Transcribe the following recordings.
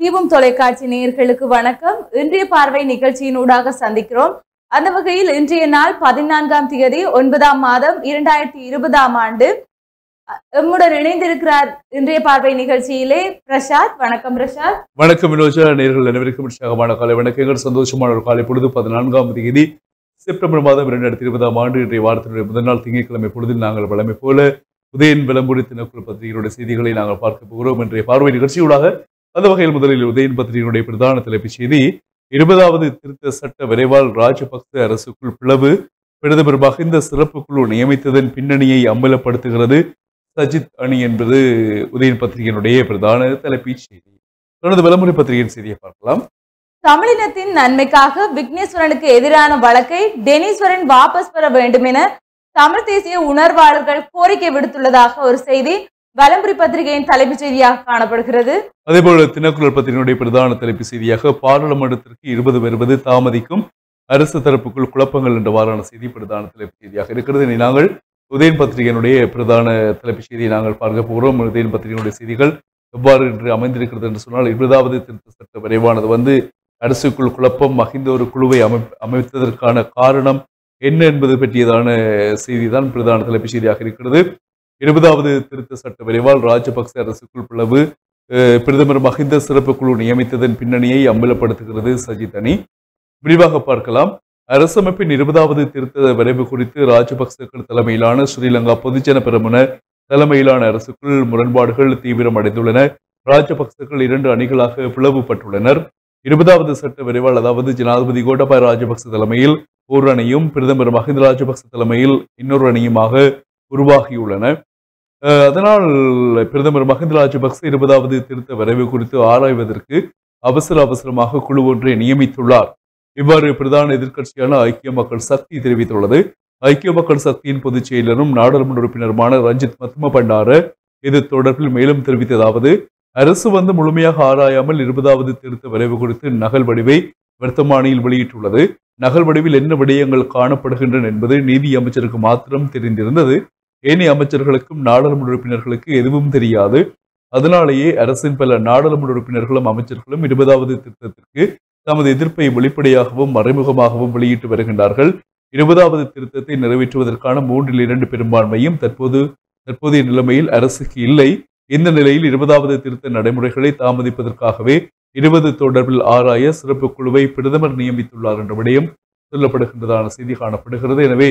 தீபம் தொலைக்காட்சி நேயர்களுக்கு வணக்கம் இன்றைய பார்வை நிகழ்ச்சியினூடாக சந்திக்கிறோம் அந்த வகையில் இன்றைய நாள் பதினான்காம் தேதி ஒன்பதாம் மாதம் இரண்டாயிரத்தி இருபதாம் ஆண்டு அ- எம்முடன் இணைந்திருக்கிறார் இன்றைய பார்வை நிகழ்ச்சியிலே பிரசாத் வணக்கம் பிரசாத் வணக்கம் வினோஜா நேர்கள் அனைவருக்கும் உற்சாகமான காலை வணக்கங்கள் சந்தோஷமான ஒரு காலை பொழுது பதினான்காம் தேதி செப்டம்பர் மாதம் இரண்டாயிரத்தி இருபதாம் ஆண்டு இன்றைய வாரத்தினுடைய முதல் நாள் திங்கட்கிழமை பொழுதில் நாங்கள் வழமை போல உதயன் விளம்புரி தினக்குழு பத்திரிகையுடைய செய்திகளை நாங்கள் பார்க்க போகிறோம் இன்றைய பார்வை நிகழ்ச்சியூடாக அந்த வகையில் முதலில் உதயன் பத்திரிகையினுடைய பிரதான தலைப்புச் செய்தி இருபதாவது திருத்த சட்ட விரைவால் ராஜபக்ச அரசுக்குள் பிளவு பிரதமர் மஹிந்த சிறப்பு குழு நியமித்ததன் பின்னணியை அம்பலப்படுத்துகிறது சஜித் அணி என்பது உதயன் பத்திரிகையினுடைய பிரதான தலைப்புச் செய்தி தொடர்ந்து விளம்பர பத்திரிகையின் செய்தியை பார்க்கலாம் தமிழினத்தின் நன்மைக்காக விக்னேஸ்வரனுக்கு எதிரான வழக்கை டெனீஸ்வரன் வாபஸ் பெற வேண்டும் என தமிழ் தேசிய உணர்வாளர்கள் கோரிக்கை விடுத்துள்ளதாக ஒரு செய்தி வலம்புரி பத்திரிகையின் தலைப்புச் செய்தியாக காணப்படுகிறது அதேபோல தினக்குரல் பத்திரிகையினுடைய பிரதான தலைப்பு செய்தியாக பாராளுமன்றத்திற்கு இருபது வருவது தாமதிக்கும் அரசு தரப்புக்குள் குழப்பங்கள் என்றவாறான செய்தி பிரதான தலைப்பு செய்தியாக இருக்கிறது இனி நாங்கள் உதயன் பத்திரிகையினுடைய பிரதான தலைப்பு செய்தியை நாங்கள் பார்க்க போகிறோம் உதயன் பத்திரிகையினுடைய செய்திகள் எவ்வாறு இன்று அமைந்திருக்கிறது என்று சொன்னால் இருபதாவது திருத்த சட்ட விரைவானது வந்து அரசுக்குள் குழப்பம் மகிந்த ஒரு குழுவை அமை அமைத்ததற்கான காரணம் என்ன என்பது பற்றியதான செய்தி தான் பிரதான தலைப்பு செய்தியாக இருக்கிறது இருபதாவது திருத்த சட்ட விரைவால் ராஜபக்ச அரசுக்குள் பிளவு அஹ் பிரதமர் மஹிந்த சிறப்பு குழு நியமித்ததன் பின்னணியை அம்பலப்படுத்துகிறது சஜித் அணி விரிவாக பார்க்கலாம் அரசமைப்பின் இருபதாவது திருத்த வரைவு குறித்து ராஜபக்சர்கள் தலைமையிலான ஸ்ரீலங்கா பொதுஜன பெரமுன தலைமையிலான அரசுக்குள் முரண்பாடுகள் தீவிரம் அடைந்துள்ளன ராஜபக்சர்கள் இரண்டு அணிகளாக பிளவுபட்டுள்ளனர் இருபதாவது சட்ட விரைவால் அதாவது ஜனாதிபதி கோட்டபாய ராஜபக்ச தலைமையில் ஒரு அணியும் பிரதமர் மஹிந்த ராஜபக்ச தலைமையில் இன்னொரு அணியுமாக உருவாகியுள்ளன அஹ் அதனால் பிரதமர் மஹிந்த ராஜபக்ச இருபதாவது திருத்த வரைவு குறித்து ஆராய்வதற்கு அவசர அவசரமாக குழு ஒன்றை நியமித்துள்ளார் இவ்வாறு பிரதான எதிர்க்கட்சியான ஐக்கிய மக்கள் சக்தி தெரிவித்துள்ளது ஐக்கிய மக்கள் சக்தியின் பொதுச் செயலரும் நாடாளுமன்ற உறுப்பினருமான ரஞ்சித் மத்ம பண்டார இது தொடர்பில் மேலும் தெரிவித்ததாவது அரசு வந்து முழுமையாக ஆராயாமல் இருபதாவது திருத்த வரைவு குறித்து நகல் வடிவை வர்த்தமானியில் வெளியிட்டுள்ளது நகல் வடிவில் என்ன விடயங்கள் காணப்படுகின்றன என்பது நீதி அமைச்சருக்கு மாத்திரம் தெரிந்திருந்தது ஏனைய அமைச்சர்களுக்கும் நாடாளுமன்ற உறுப்பினர்களுக்கு எதுவும் தெரியாது அதனாலேயே அரசின் பல நாடாளுமன்ற உறுப்பினர்களும் அமைச்சர்களும் இருபதாவது திருத்தத்திற்கு தமது எதிர்ப்பை வெளிப்படையாகவும் மறைமுகமாகவும் வெளியிட்டு வருகின்றார்கள் இருபதாவது திருத்தத்தை நிறைவேற்றுவதற்கான மூன்றில் இரண்டு பெரும்பான்மையும் தற்போது தற்போதைய நிலைமையில் அரசுக்கு இல்லை இந்த நிலையில் இருபதாவது திருத்த நடைமுறைகளை தாமதிப்பதற்காகவே இருபது தொடர்பில் ஆராய சிறப்பு குழுவை பிரதமர் நியமித்துள்ளார் என்ற விடயம் சொல்லப்படுகின்றதான செய்தி காணப்படுகிறது எனவே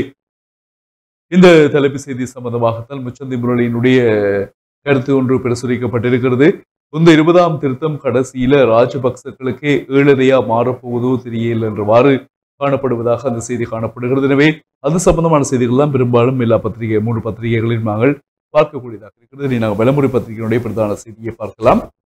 இந்த தலைப்பு செய்தி சம்பந்தமாகத்தான் முச்சந்தி முரளியினுடைய கருத்து ஒன்று பிரசுரிக்கப்பட்டிருக்கிறது இந்த இருபதாம் திருத்தம் கடைசியில ராஜபக்சர்களுக்கே ஏழரையா மாறப்போவதோ தெரியல என்றவாறு காணப்படுவதாக அந்த செய்தி காணப்படுகிறது எனவே அது சம்பந்தமான செய்திகள் தான் பெரும்பாலும் எல்லா பத்திரிகை மூன்று பத்திரிகைகளில் நாங்கள் பார்க்கக்கூடியதாக இருக்கிறது இனி நாங்கள் விளம்பர பத்திரிகையினுடைய பிரதான செய்தியை பார்க்கலாம்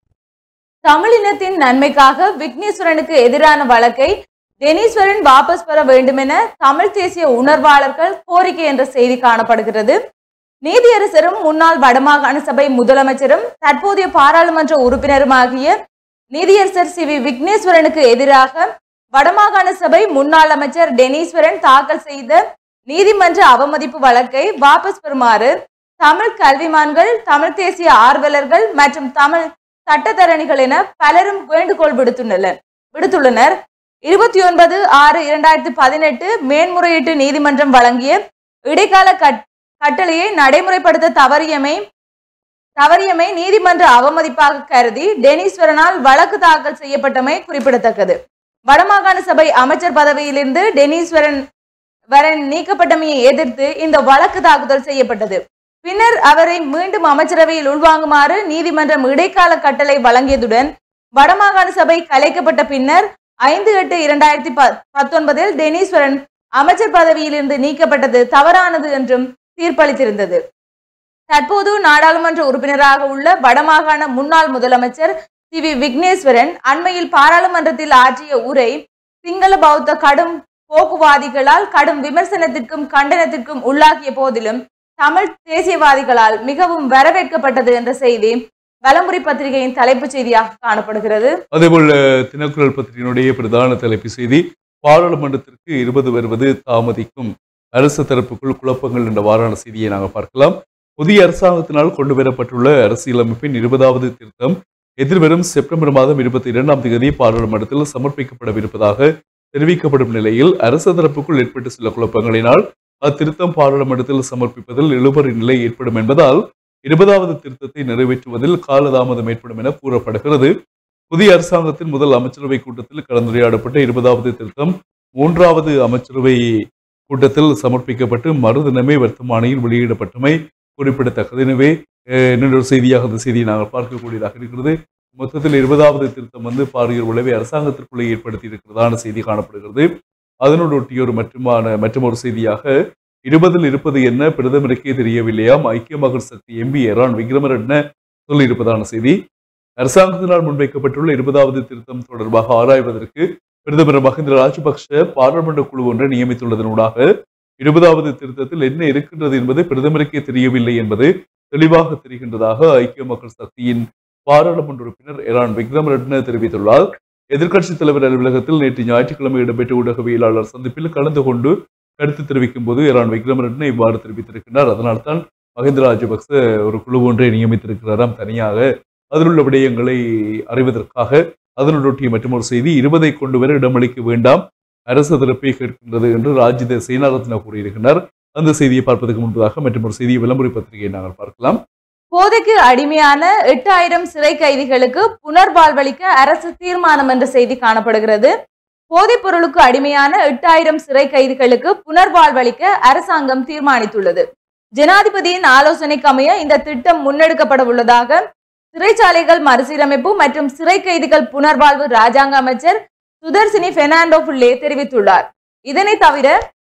தமிழினத்தின் நன்மைக்காக விக்னேஸ்வரனுக்கு எதிரான வழக்கை டெனீஸ்வரன் வாபஸ் பெற வேண்டும் என தமிழ் தேசிய உணர்வாளர்கள் கோரிக்கை என்ற செய்தி காணப்படுகிறது நீதியரசரும் முன்னாள் வடமாகாண சபை முதலமைச்சரும் தற்போதைய பாராளுமன்ற உறுப்பினருமாகிய நீதியரசர் சி வி விக்னேஸ்வரனுக்கு எதிராக வடமாகாண சபை முன்னாள் அமைச்சர் டெனீஸ்வரன் தாக்கல் செய்த நீதிமன்ற அவமதிப்பு வழக்கை வாபஸ் பெறுமாறு தமிழ் கல்விமான்கள் தமிழ் தேசிய ஆர்வலர்கள் மற்றும் தமிழ் சட்டத்தரணிகள் என பலரும் வேண்டுகோள் விடுத்துள்ளனர் விடுத்துள்ளனர் இருபத்தி ஒன்பது ஆறு இரண்டாயிரத்தி பதினெட்டு மேன்முறையீட்டு நீதிமன்றம் வழங்கிய இடைக்கால கட் கட்டளையை நடைமுறைப்படுத்த தவறியமை தவறியமை நீதிமன்ற அவமதிப்பாக கருதி டெனீஸ்வரனால் வழக்கு தாக்கல் செய்யப்பட்டமை குறிப்பிடத்தக்கது வடமாகாண சபை அமைச்சர் பதவியிலிருந்து டெனீஸ்வரன் வரன் நீக்கப்பட்டமையை எதிர்த்து இந்த வழக்கு தாக்குதல் செய்யப்பட்டது பின்னர் அவரை மீண்டும் அமைச்சரவையில் உள்வாங்குமாறு நீதிமன்றம் இடைக்கால கட்டளை வழங்கியதுடன் வடமாகாண சபை கலைக்கப்பட்ட பின்னர் ஐந்து எட்டு இரண்டாயிரத்தி ப பத்தொன்பதில் டெனீஸ்வரன் அமைச்சர் பதவியிலிருந்து நீக்கப்பட்டது தவறானது என்றும் தீர்ப்பளித்திருந்தது தற்போது நாடாளுமன்ற உறுப்பினராக உள்ள வடமாகாண முன்னாள் முதலமைச்சர் சி வி விக்னேஸ்வரன் அண்மையில் பாராளுமன்றத்தில் ஆற்றிய உரை சிங்கள பௌத்த கடும் போக்குவாதிகளால் கடும் விமர்சனத்திற்கும் கண்டனத்திற்கும் உள்ளாகிய போதிலும் தமிழ் தேசியவாதிகளால் மிகவும் வரவேற்கப்பட்டது என்ற செய்தி வலமுறை பத்திரிகையின் தலைப்புச் செய்தியாக காணப்படுகிறது அதேபோல் தினக்குரல் பத்திரிகையினுடைய பிரதான தலைப்பு செய்தி பாராளுமன்றத்திற்கு இருபது வருவது தாமதிக்கும் அரசு தரப்புக்குள் குழப்பங்கள் என்ற வாரான செய்தியை நாங்கள் பார்க்கலாம் புதிய அரசாங்கத்தினால் கொண்டு வரப்பட்டுள்ள அரசியலமைப்பின் இருபதாவது திருத்தம் எதிர்வரும் செப்டம்பர் மாதம் இருபத்தி இரண்டாம் தேதி பாராளுமன்றத்தில் சமர்ப்பிக்கப்படவிருப்பதாக தெரிவிக்கப்படும் நிலையில் அரசு தரப்புக்குள் ஏற்பட்ட சில குழப்பங்களினால் அத்திருத்தம் பாராளுமன்றத்தில் சமர்ப்பிப்பதில் இழுபறி நிலை ஏற்படும் என்பதால் இருபதாவது திருத்தத்தை நிறைவேற்றுவதில் காலதாமதம் ஏற்படும் என கூறப்படுகிறது புதிய அரசாங்கத்தின் முதல் அமைச்சரவை கூட்டத்தில் கலந்துரையாடப்பட்ட இருபதாவது திருத்தம் மூன்றாவது அமைச்சரவை கூட்டத்தில் சமர்ப்பிக்கப்பட்டு மறுதினமே வர்த்தமானியில் வெளியிடப்பட்டமை குறிப்பிடத்தக்கது எனவே அஹ், இன்னொரு செய்தியாக அந்த செய்தியை நாங்கள் பார்க்கக்கூடியதாக இருக்கிறது மொத்தத்தில் இருபதாவது திருத்தம் வந்து பாரிய விளைவை அரசாங்கத்திற்குள்ளே ஏற்படுத்தி இருக்கிறதான செய்தி காணப்படுகிறது அதனோடு ஒட்டிய ஒரு மற்றுமான மற்றும் ஒரு செய்தியாக இருபதில் இருப்பது என்ன பிரதமருக்கே தெரியவில்லையாம் ஐக்கிய மகள் சக்தி எம்பி எரான் விக்ரமரட்ன சொல்லியிருப்பதான செய்தி அரசாங்கத்தினால் முன்வைக்கப்பட்டுள்ள இருபதாவது திருத்தம் தொடர்பாக ஆராய்வதற்கு பிரதமர் மஹிந்த ராஜபக்ஷ பாராளுமன்ற குழு ஒன்றை நியமித்துள்ளதனூடாக இருபதாவது திருத்தத்தில் என்ன இருக்கின்றது என்பது பிரதமருக்கே தெரியவில்லை என்பது தெளிவாக தெரிகின்றதாக ஐக்கிய மக்கள் சக்தியின் பாராளுமன்ற உறுப்பினர் எரான் விக்ரமரட்ன தெரிவித்துள்ளார் எதிர்க்கட்சித் தலைவர் அலுவலகத்தில் நேற்று ஞாயிற்றுக்கிழமை இடம்பெற்ற ஊடகவியலாளர் சந்திப்பில் கலந்து கொண்டு கருத்து தெரிவிக்கும் போது எரான் விக்ரமரட்ன இவ்வாறு தெரிவித்திருக்கிறார் அதனால்தான் மஹிந்த ராஜபக்ச ஒரு குழு ஒன்றை நியமித்திருக்கிறாராம் தனியாக அதில் உள்ள விடயங்களை அறிவதற்காக அதனுடைய மற்றொரு செய்தி இருபதை கொண்டு வர இடமளிக்க வேண்டாம் அரசு தரப்பை கேட்கின்றது என்று ராஜித சேனாரத்ன கூறியிருக்கிறார் அந்த செய்தியை பார்ப்பதற்கு முன்பதாக மற்றொரு செய்தியை விளம்பர பத்திரிகையை நாங்கள் பார்க்கலாம் போதைக்கு அடிமையான எட்டாயிரம் சிறை கைதிகளுக்கு புனர்வாழ்வளிக்க அரசு தீர்மானம் என்ற செய்தி காணப்படுகிறது போதைப் பொருளுக்கு அடிமையான எட்டாயிரம் சிறை கைதிகளுக்கு புனர்வாழ்வளிக்க அரசாங்கம் தீர்மானித்துள்ளது ஜனாதிபதியின் ஆலோசனைக்கு அமைய இந்த திட்டம் முன்னெடுக்கப்பட உள்ளதாக சிறைச்சாலைகள் மறுசீரமைப்பு மற்றும் சிறை கைதிகள் புனர்வாழ்வு ராஜாங்க அமைச்சர் சுதர்சினி பெர்னாண்டோ புல்லே தெரிவித்துள்ளார் இதனை தவிர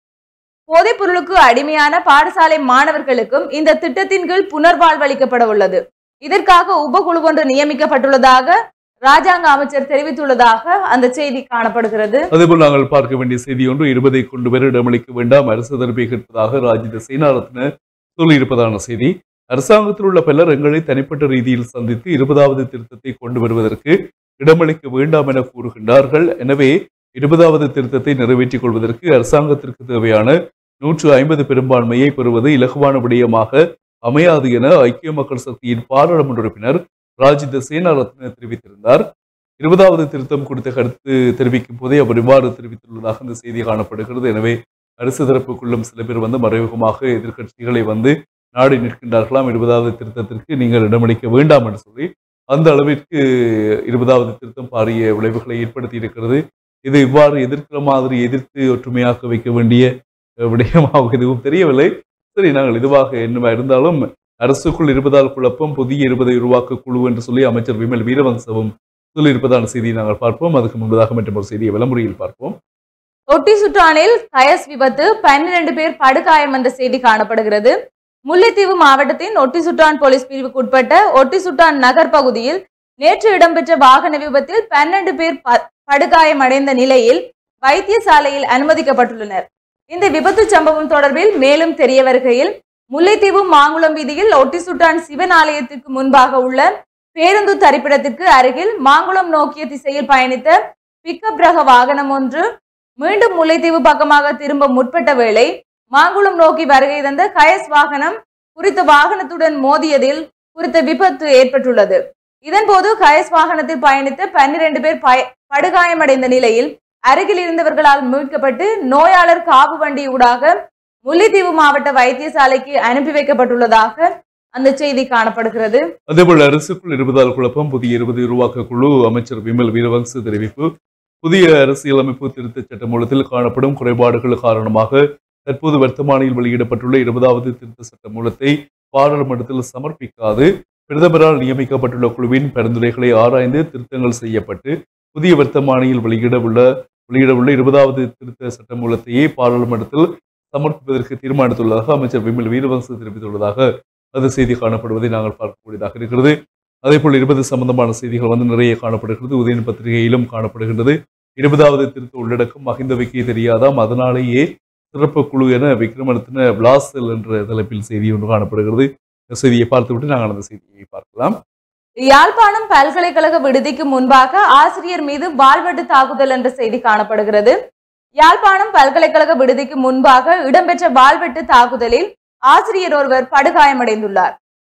போதைப் பொருளுக்கு அடிமையான பாடசாலை மாணவர்களுக்கும் இந்த திட்டத்தின் கீழ் புனர்வாழ்வளிக்கப்பட உள்ளது இதற்காக உபகுழு ஒன்று நியமிக்கப்பட்டுள்ளதாக ராஜாங்க அமைச்சர் தெரிவித்துள்ளதாக அந்த செய்தி காணப்படுகிறது அதேபோல் நாங்கள் பார்க்க வேண்டிய செய்தி ஒன்று இருபதை கொண்டு வர இடமளிக்க வேண்டாம் அரசு தரப்பை கேட்பதாக ராஜித சேனாரத்ன சொல்லியிருப்பதான செய்தி அரசாங்கத்தில் உள்ள பலர் எங்களை தனிப்பட்ட ரீதியில் சந்தித்து இருபதாவது திருத்தத்தை கொண்டு வருவதற்கு இடமளிக்க வேண்டாம் என கூறுகின்றார்கள் எனவே இருபதாவது திருத்தத்தை நிறைவேற்றிக் கொள்வதற்கு அரசாங்கத்திற்கு தேவையான நூற்று ஐம்பது பெரும்பான்மையை பெறுவது இலகுவான விடயமாக அமையாது என ஐக்கிய மக்கள் சக்தியின் பாராளுமன்ற உறுப்பினர் ராஜித சேனாரத்ன தெரிவித்திருந்தார் இருபதாவது திருத்தம் குறித்த கருத்து தெரிவிக்கும் போதே அவர் இவ்வாறு தெரிவித்துள்ளதாக இந்த செய்தி காணப்படுகிறது எனவே அரசு தரப்புக்குள்ளும் சில பேர் வந்து மறைமுகமாக எதிர்க்கட்சிகளை வந்து நாடி நிற்கின்றார்களாம் இருபதாவது திருத்தத்திற்கு நீங்கள் இடமளிக்க வேண்டாம் என்று சொல்லி அந்த அளவிற்கு இருபதாவது திருத்தம் பாரிய விளைவுகளை ஏற்படுத்தி இருக்கிறது இது இவ்வாறு எதிர்க்கிற மாதிரி எதிர்த்து ஒற்றுமையாக்க வைக்க வேண்டிய அஹ், விடயமாக எதுவும் தெரியவில்லை சரி நாங்கள் இதுவாக என்னவா இருந்தாலும் அரசுக்குள் இருபதால் குழப்பம் புதிய இருபதை உருவாக்க குழு என்று சொல்லி அமைச்சர் விமல் வீரவங்சவும் சொல்லியிருப்பதான செய்தியை நாங்கள் பார்ப்போம் அதுக்கு முன்பதாக மற்றும் ஒரு செய்தியை விளம்பரியில் பார்ப்போம் ஒட்டி சுற்றானில் கயஸ் விபத்து பன்னிரண்டு பேர் படுகாயம் என்ற செய்தி காணப்படுகிறது முல்லைத்தீவு மாவட்டத்தின் ஒட்டி சுற்றான் போலீஸ் பிரிவுக்கு உட்பட்ட ஒட்டி சுற்றான் நகர் பகுதியில் நேற்று இடம்பெற்ற வாகன விபத்தில் பன்னெண்டு பேர் ப- படுகாயம் அடைந்த நிலையில் வைத்தியசாலையில் அனுமதிக்கப்பட்டுள்ளனர் இந்த விபத்து சம்பவம் தொடர்பில் மேலும் தெரிய வருகையில் முல்லைத்தீவு மாங்குளம் வீதியில் ஒட்டி சுட்டான் சிவன் ஆலயத்திற்கு முன்பாக உள்ள பேருந்து தரிப்பிடத்திற்கு அருகில் மாங்குளம் நோக்கிய திசையில் பயணித்த பிக்கப் ரக வாகனம் ஒன்று மீண்டும் முல்லைத்தீவு பக்கமாக திரும்ப முற்பட்ட வேளை மாங்குளம் நோக்கி வருகை தந்த கயஸ் வாகனம் குறித்த வாகனத்துடன் மோதியதில் குறித்த விபத்து ஏற்பட்டுள்ளது இதன்போது கயஸ் வாகனத்தில் பயணித்த பன்னிரண்டு பேர் பய- படுகாயமடைந்த நிலையில் அருகில் இருந்தவர்களால் மீட்கப்பட்டு நோயாளர் காவு வண்டி ஊடாக முல்லைத்தீவு மாவட்ட வைத்தியசாலைக்கு அனுப்பி வைக்கப்பட்டுள்ளதாக அந்த செய்தி காணப்படுகிறது அதேபோல் அரசுக்குள் இருபதால் குழப்பம் புதிய இருபது உருவாக்க குழு அமைச்சர் விமல் வீரவங்ச தெரிவிப்பு புதிய அரசியலமைப்பு திருத்தச் சட்ட மூலத்தில் காணப்படும் குறைபாடுகள் காரணமாக தற்போது வர்த்தமானியில் வெளியிடப்பட்டுள்ள இருபதாவது திருத்த சட்ட மூலத்தை பாராளுமன்றத்தில் சமர்ப்பிக்காது பிரதமரால் நியமிக்கப்பட்டுள்ள குழுவின் பரிந்துரைகளை ஆராய்ந்து திருத்தங்கள் செய்யப்பட்டு புதிய வர்த்தமானியில் வெளியிடவுள்ள வெளியிடவுள்ள இருபதாவது திருத்த சட்ட மூலத்தையே பாராளுமன்றத்தில் சமர்ப்பிப்பதற்கு தீர்மானித்துள்ளதாக அமைச்சர் விமல் வீரவங்ச தெரிவித்துள்ளதாக அது செய்தி காணப்படுவதை நாங்கள் பார்க்கக்கூடியதாக இருக்கிறது அதே போல் இருபது சம்பந்தமான செய்திகள் வந்து நிறைய காணப்படுகிறது உதயன் பத்திரிகையிலும் காணப்படுகின்றது இருபதாவது திருத்த உள்ளடக்கம் மகிந்தவைக்கே தெரியாதாம் அதனாலேயே சிறப்பு குழு என விக்ரமரத்தின விளாசல் என்ற தலைப்பில் செய்தி ஒன்று காணப்படுகிறது இந்த செய்தியை பார்த்துவிட்டு நாங்கள் அந்த செய்தியை பார்க்கலாம் யாழ்ப்பாணம் பல்கலைக்கழக விடுதிக்கு முன்பாக ஆசிரியர் மீது வாள்வெட்டு தாக்குதல் என்ற செய்தி காணப்படுகிறது யாழ்ப்பாணம் பல்கலைக்கழக விடுதிக்கு முன்பாக இடம்பெற்ற வாள்வெட்டு தாக்குதலில் ஆசிரியர் ஒருவர் படுகாயமடைந்துள்ளார்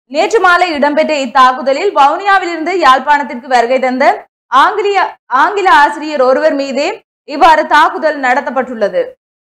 நேற்று மாலை இடம்பெற்ற இத்தாக்குதலில் வவுனியாவிலிருந்து யாழ்ப்பாணத்திற்கு வருகை தந்த ஆங்கிலிய ஆங்கில ஆசிரியர் ஒருவர் மீதே இவ்வாறு தாக்குதல் நடத்தப்பட்டுள்ளது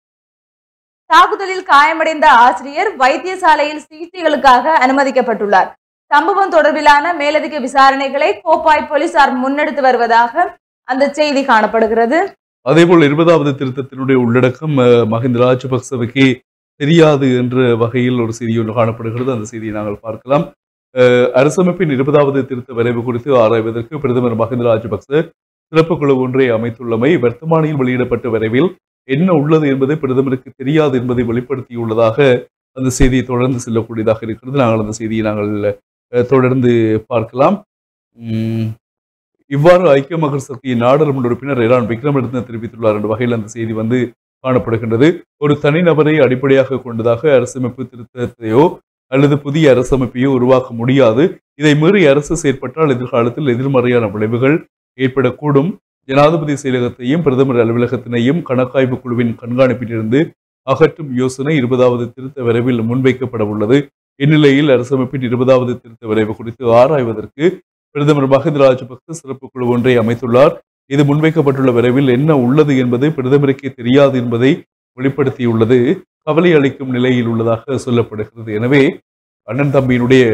தாக்குதலில் காயமடைந்த ஆசிரியர் வைத்தியசாலையில் சிகிச்சைகளுக்காக அனுமதிக்கப்பட்டுள்ளார் சம்பவம் தொடர்பிலான மேலதிக விசாரணைகளை கோப்பாய் போலீசார் முன்னெடுத்து வருவதாக அந்த செய்தி காணப்படுகிறது அதேபோல் இருபதாவது திருத்தத்தினுடைய உள்ளடக்கம் அஹ், மஹிந்த ராஜபக்சவுக்கு தெரியாது என்ற வகையில் ஒரு செய்தி ஒன்று காணப்படுகிறது அந்த செய்தியை நாங்கள் பார்க்கலாம் அஹ், அரசமைப்பின் இருபதாவது திருத்த வரைவு குறித்து ஆராய்வதற்கு பிரதமர் மஹிந்த ராஜபக்ச சிறப்பு குழு ஒன்றை அமைத்துள்ளமை வர்த்தமானியில் வெளியிடப்பட்ட வரைவில் என்ன உள்ளது என்பது பிரதமருக்கு தெரியாது என்பதை வெளிப்படுத்தியுள்ளதாக அந்த செய்தி தொடர்ந்து செல்லக்கூடியதாக இருக்கிறது நாங்கள் அந்த செய்தியை நாங்கள் அஹ், தொடர்ந்து பார்க்கலாம் உம், இவ்வாறு ஐக்கிய மக்கள் சக்தியின் நாடாளுமன்ற உறுப்பினர் இரான் விக்ரமரத்ன தெரிவித்துள்ளார் என்ற வகையில் அந்த செய்தி வந்து காணப்படுகின்றது ஒரு தனிநபரை அடிப்படையாக கொண்டதாக அரசமைப்பு திருத்தத்தையோ அல்லது புதிய அரசமைப்பையோ உருவாக்க முடியாது இதை மீறி அரசு செயற்பட்டால் எதிர்காலத்தில் எதிர்மறையான விளைவுகள் ஏற்படக்கூடும் ஜனாதிபதி செயலகத்தையும் பிரதமர் அலுவலகத்தினையும் கணக்காய்வு குழுவின் கண்காணிப்பிலிருந்து அகற்றும் யோசனை இருபதாவது திருத்த வரைவில் முன்வைக்கப்பட உள்ளது இந்நிலையில் அரசமைப்பின் இருபதாவது திருத்த வரைவு குறித்து ஆராய்வதற்கு பிரதமர் மஹிந்த ராஜபக்ச சிறப்பு குழு ஒன்றை அமைத்துள்ளார் இது முன்வைக்கப்பட்டுள்ள விரைவில் என்ன உள்ளது என்பது பிரதமருக்கே தெரியாது என்பதை வெளிப்படுத்தியுள்ளது கவலை அளிக்கும் நிலையில் உள்ளதாக சொல்லப்படுகிறது எனவே அண்ணன் தம்பியினுடைய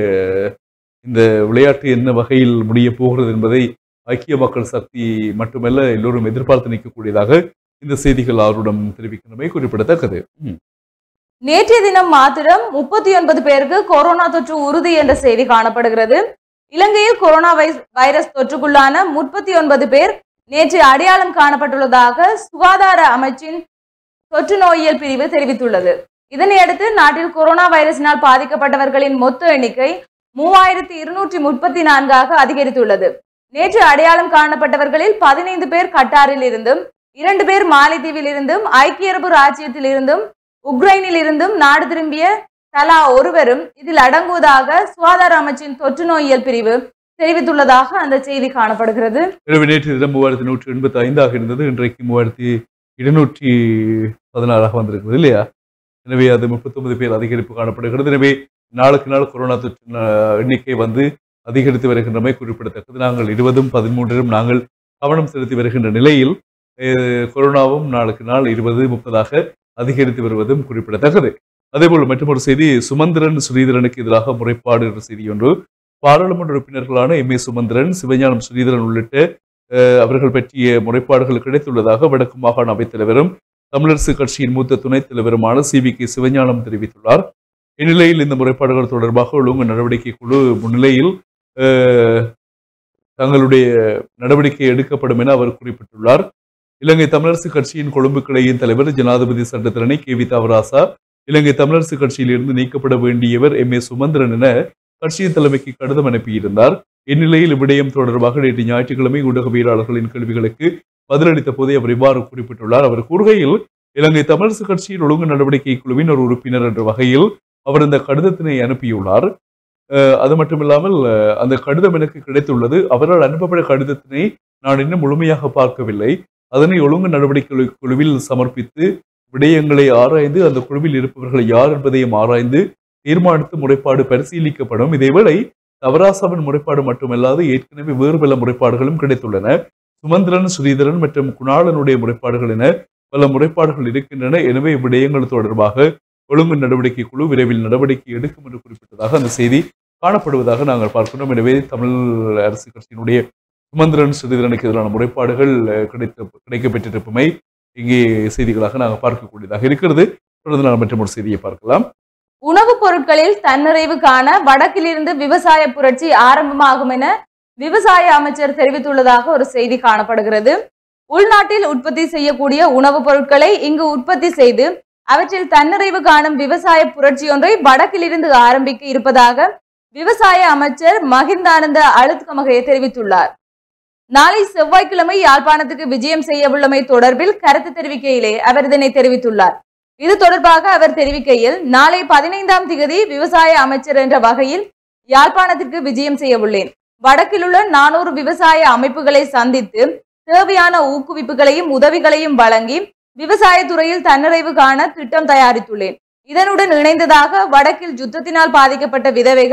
இந்த விளையாட்டு என்ன வகையில் முடிய போகிறது என்பதை ஐக்கிய மக்கள் சக்தி மட்டுமல்ல எல்லோரும் எதிர்பார்த்து நிற்கக்கூடியதாக இந்த செய்திகள் ஆர்வம் தெரிவிக்கின்றமை குறிப்பிடத்தக்கது ம். நேற்றைய தினம் மாத்திரம் முப்பத்தி ஒன்பது பேருக்கு கொரோனா தொற்று உறுதி என்ற செய்தி காணப்படுகிறது இலங்கையில் கொரோனா வைஸ்- வைரஸ் தொற்றுக்குள்ளான முப்பத்தி ஒன்பது பேர் நேற்று அடையாளம் காணப்பட்டுள்ளதாக சுகாதார அமைச்சின் தொற்று நோயியல் பிரிவு தெரிவித்துள்ளது இதனையடுத்து நாட்டில் கொரோனா வைரஸினால் பாதிக்கப்பட்டவர்களின் மொத்த எண்ணிக்கை மூவாயிரத்தி இருநூற்றி முப்பத்தி நான்காக அதிகரித்துள்ளது நேற்று அடையாளம் காணப்பட்டவர்களில் பதினைந்து பேர் கட்டாரில் இருந்தும் இரண்டு பேர் மாலைத்தீவில் இருந்தும் ஐக்கிய அரபு ராஜ்யத்தில் இருந்தும் உக்ரைனில் இருந்தும் நாடு திரும்பிய தலா ஒருவரும் இதில் அடங்குவதாக சுகாதார அமைச்சின் தொற்று நோயியல் பிரிவு தெரிவித்துள்ளதாக அந்த செய்தி காணப்படுகிறது எனவே நேற்று தினம் மூவாயிரத்தி நூற்றி எண்பத்தி ஐந்தாக இருந்தது இன்றைக்கு மூவாயிரத்தி இருநூற்றி பதினாறாக வந்திருக்கிறது இல்லையா எனவே அது முப்பத்தொன்பது பேர் அதிகரிப்பு காணப்படுகிறது எனவே நாளுக்கு நாள் கொரோனா தொற்று அஹ், எண்ணிக்கை வந்து அதிகரித்து வருகின்றமை குறிப்பிடத்தக்கது நாங்கள் இருபதும் பதிமூன்றிலும் நாங்கள் கவனம் செலுத்தி வருகின்ற நிலையில் அஹ், கொரோனாவும் நாளுக்கு நாள் இருபது முப்பதாக அதிகரித்து வருவதும் குறிப்பிடத்தக்கது அதேபோல் மற்றொரு செய்தி சுமந்திரன் ஸ்ரீதரனுக்கு எதிராக முறைப்பாடு என்ற செய்தி ஒன்று பாராளுமன்ற உறுப்பினர்களான எம் ஏ சுமந்திரன் சிவஞானம் ஸ்ரீதரன் உள்ளிட்ட அஹ், அவர்கள் பற்றிய முறைப்பாடுகள் கிடைத்துள்ளதாக வடக்கு மாகாண அவைத்தலைவரும் தமிழரசு கட்சியின் மூத்த துணைத் தலைவருமான சி வி கே சிவஞானம் தெரிவித்துள்ளார் இந்நிலையில் இந்த முறைப்பாடுகள் தொடர்பாக ஒழுங்கு நடவடிக்கை குழு முன்னிலையில் அஹ், தங்களுடைய நடவடிக்கை எடுக்கப்படும் என அவர் குறிப்பிட்டுள்ளார் இலங்கை தமிழரசு கட்சியின் கொழும்பு கிளையின் தலைவர் ஜனாதிபதி சட்டத்திரணி கே வி தவராசா இலங்கை தமிழரசு கட்சியிலிருந்து நீக்கப்பட வேண்டியவர் எம் ஏ சுமந்திரன் என கட்சியின் தலைமைக்கு கடிதம் அனுப்பியிருந்தார் இந்நிலையில் இவ்விடயம் தொடர்பாக நேற்று ஞாயிற்றுக்கிழமை ஊடகவியலாளர்களின் கேள்விகளுக்கு பதிலளித்த போதே அவர் இவ்வாறு குறிப்பிட்டுள்ளார் அவர் கூறுகையில் இலங்கை தமிழரசு கட்சியின் ஒழுங்கு நடவடிக்கை குழுவின் ஒரு உறுப்பினர் என்ற வகையில் அவர் இந்த கடிதத்தினை அனுப்பியுள்ளார் அஹ் அது மட்டுமில்லாமல் அஹ் அந்த கடிதம் எனக்கு கிடைத்துள்ளது அவரால் அனுப்பப்பட்ட கடிதத்தினை நான் இன்னும் முழுமையாக பார்க்கவில்லை அதனை ஒழுங்கு நடவடிக்கை குழுவில் சமர்ப்பித்து விடயங்களை ஆராய்ந்து அந்த குழுவில் இருப்பவர்கள் யார் என்பதையும் ஆராய்ந்து தீர்மானித்து முறைப்பாடு பரிசீலிக்கப்படும் இதேவேளை தவராசாவின் முறைப்பாடு மட்டுமல்லாது ஏற்கனவே வேறு பல முறைப்பாடுகளும் கிடைத்துள்ளன சுமந்திரன் ஸ்ரீதரன் மற்றும் குணாளனுடைய முறைப்பாடுகள் என பல முறைப்பாடுகள் இருக்கின்றன எனவே இவ்விடயங்கள் தொடர்பாக ஒழுங்கு நடவடிக்கை குழு விரைவில் நடவடிக்கை எடுக்கும் என்று குறிப்பிட்டதாக அந்த செய்தி காணப்படுவதாக நாங்கள் பார்க்கிறோம் எனவே தமிழ் அரசு கட்சியினுடைய சுமந்திரன் ஸ்ரீதரனுக்கு எதிரான முறைப்பாடுகள் அஹ், கிடைத்த கிடைக்கப்பெற்றிருப்பமை இங்கே செய்திகளாக நாங்கள் பார்க்கக்கூடியதாக இருக்கிறது தொடர்ந்து நான் மற்றும் ஒரு செய்தியை பார்க்கலாம் உணவுப் பொருட்களில் தன்னிறைவு காண வடக்கிலிருந்து விவசாய புரட்சி ஆரம்பமாகும் என விவசாய அமைச்சர் தெரிவித்துள்ளதாக ஒரு செய்தி காணப்படுகிறது உள்நாட்டில் உற்பத்தி செய்யக்கூடிய உணவுப் பொருட்களை இங்கு உற்பத்தி செய்து அவற்றில் தன்னிறைவு காணும் விவசாய புரட்சி ஒன்றை வடக்கிலிருந்து ஆரம்பிக்க இருப்பதாக விவசாய அமைச்சர் மகிந்தானந்த அழுத்கமகையை தெரிவித்துள்ளார் நாளை செவ்வாய்க்கிழமை யாழ்ப்பாணத்துக்கு விஜயம் செய்ய உள்ளமை தொடர்பில் கருத்து தெரிவிக்கையிலே அவர் இதனை தெரிவித்துள்ளார் இது தொடர்பாக அவர் தெரிவிக்கையில் நாளை பதினைந்தாம் திகதி விவசாய அமைச்சர் என்ற வகையில் யாழ்ப்பாணத்திற்கு விஜயம் செய்ய உள்ளேன் வடக்கில் உள்ள நானூறு விவசாய அமைப்புகளை சந்தித்து தேவையான ஊக்குவிப்புகளையும் உதவிகளையும் வழங்கி விவசாயத்துறையில் தன்னிறைவு காண திட்டம் தயாரித்துள்ளேன் இதனுடன் இணைந்ததாக வடக்கில் யுத்தத்தினால் பாதிக்கப்பட்ட விதவைகள்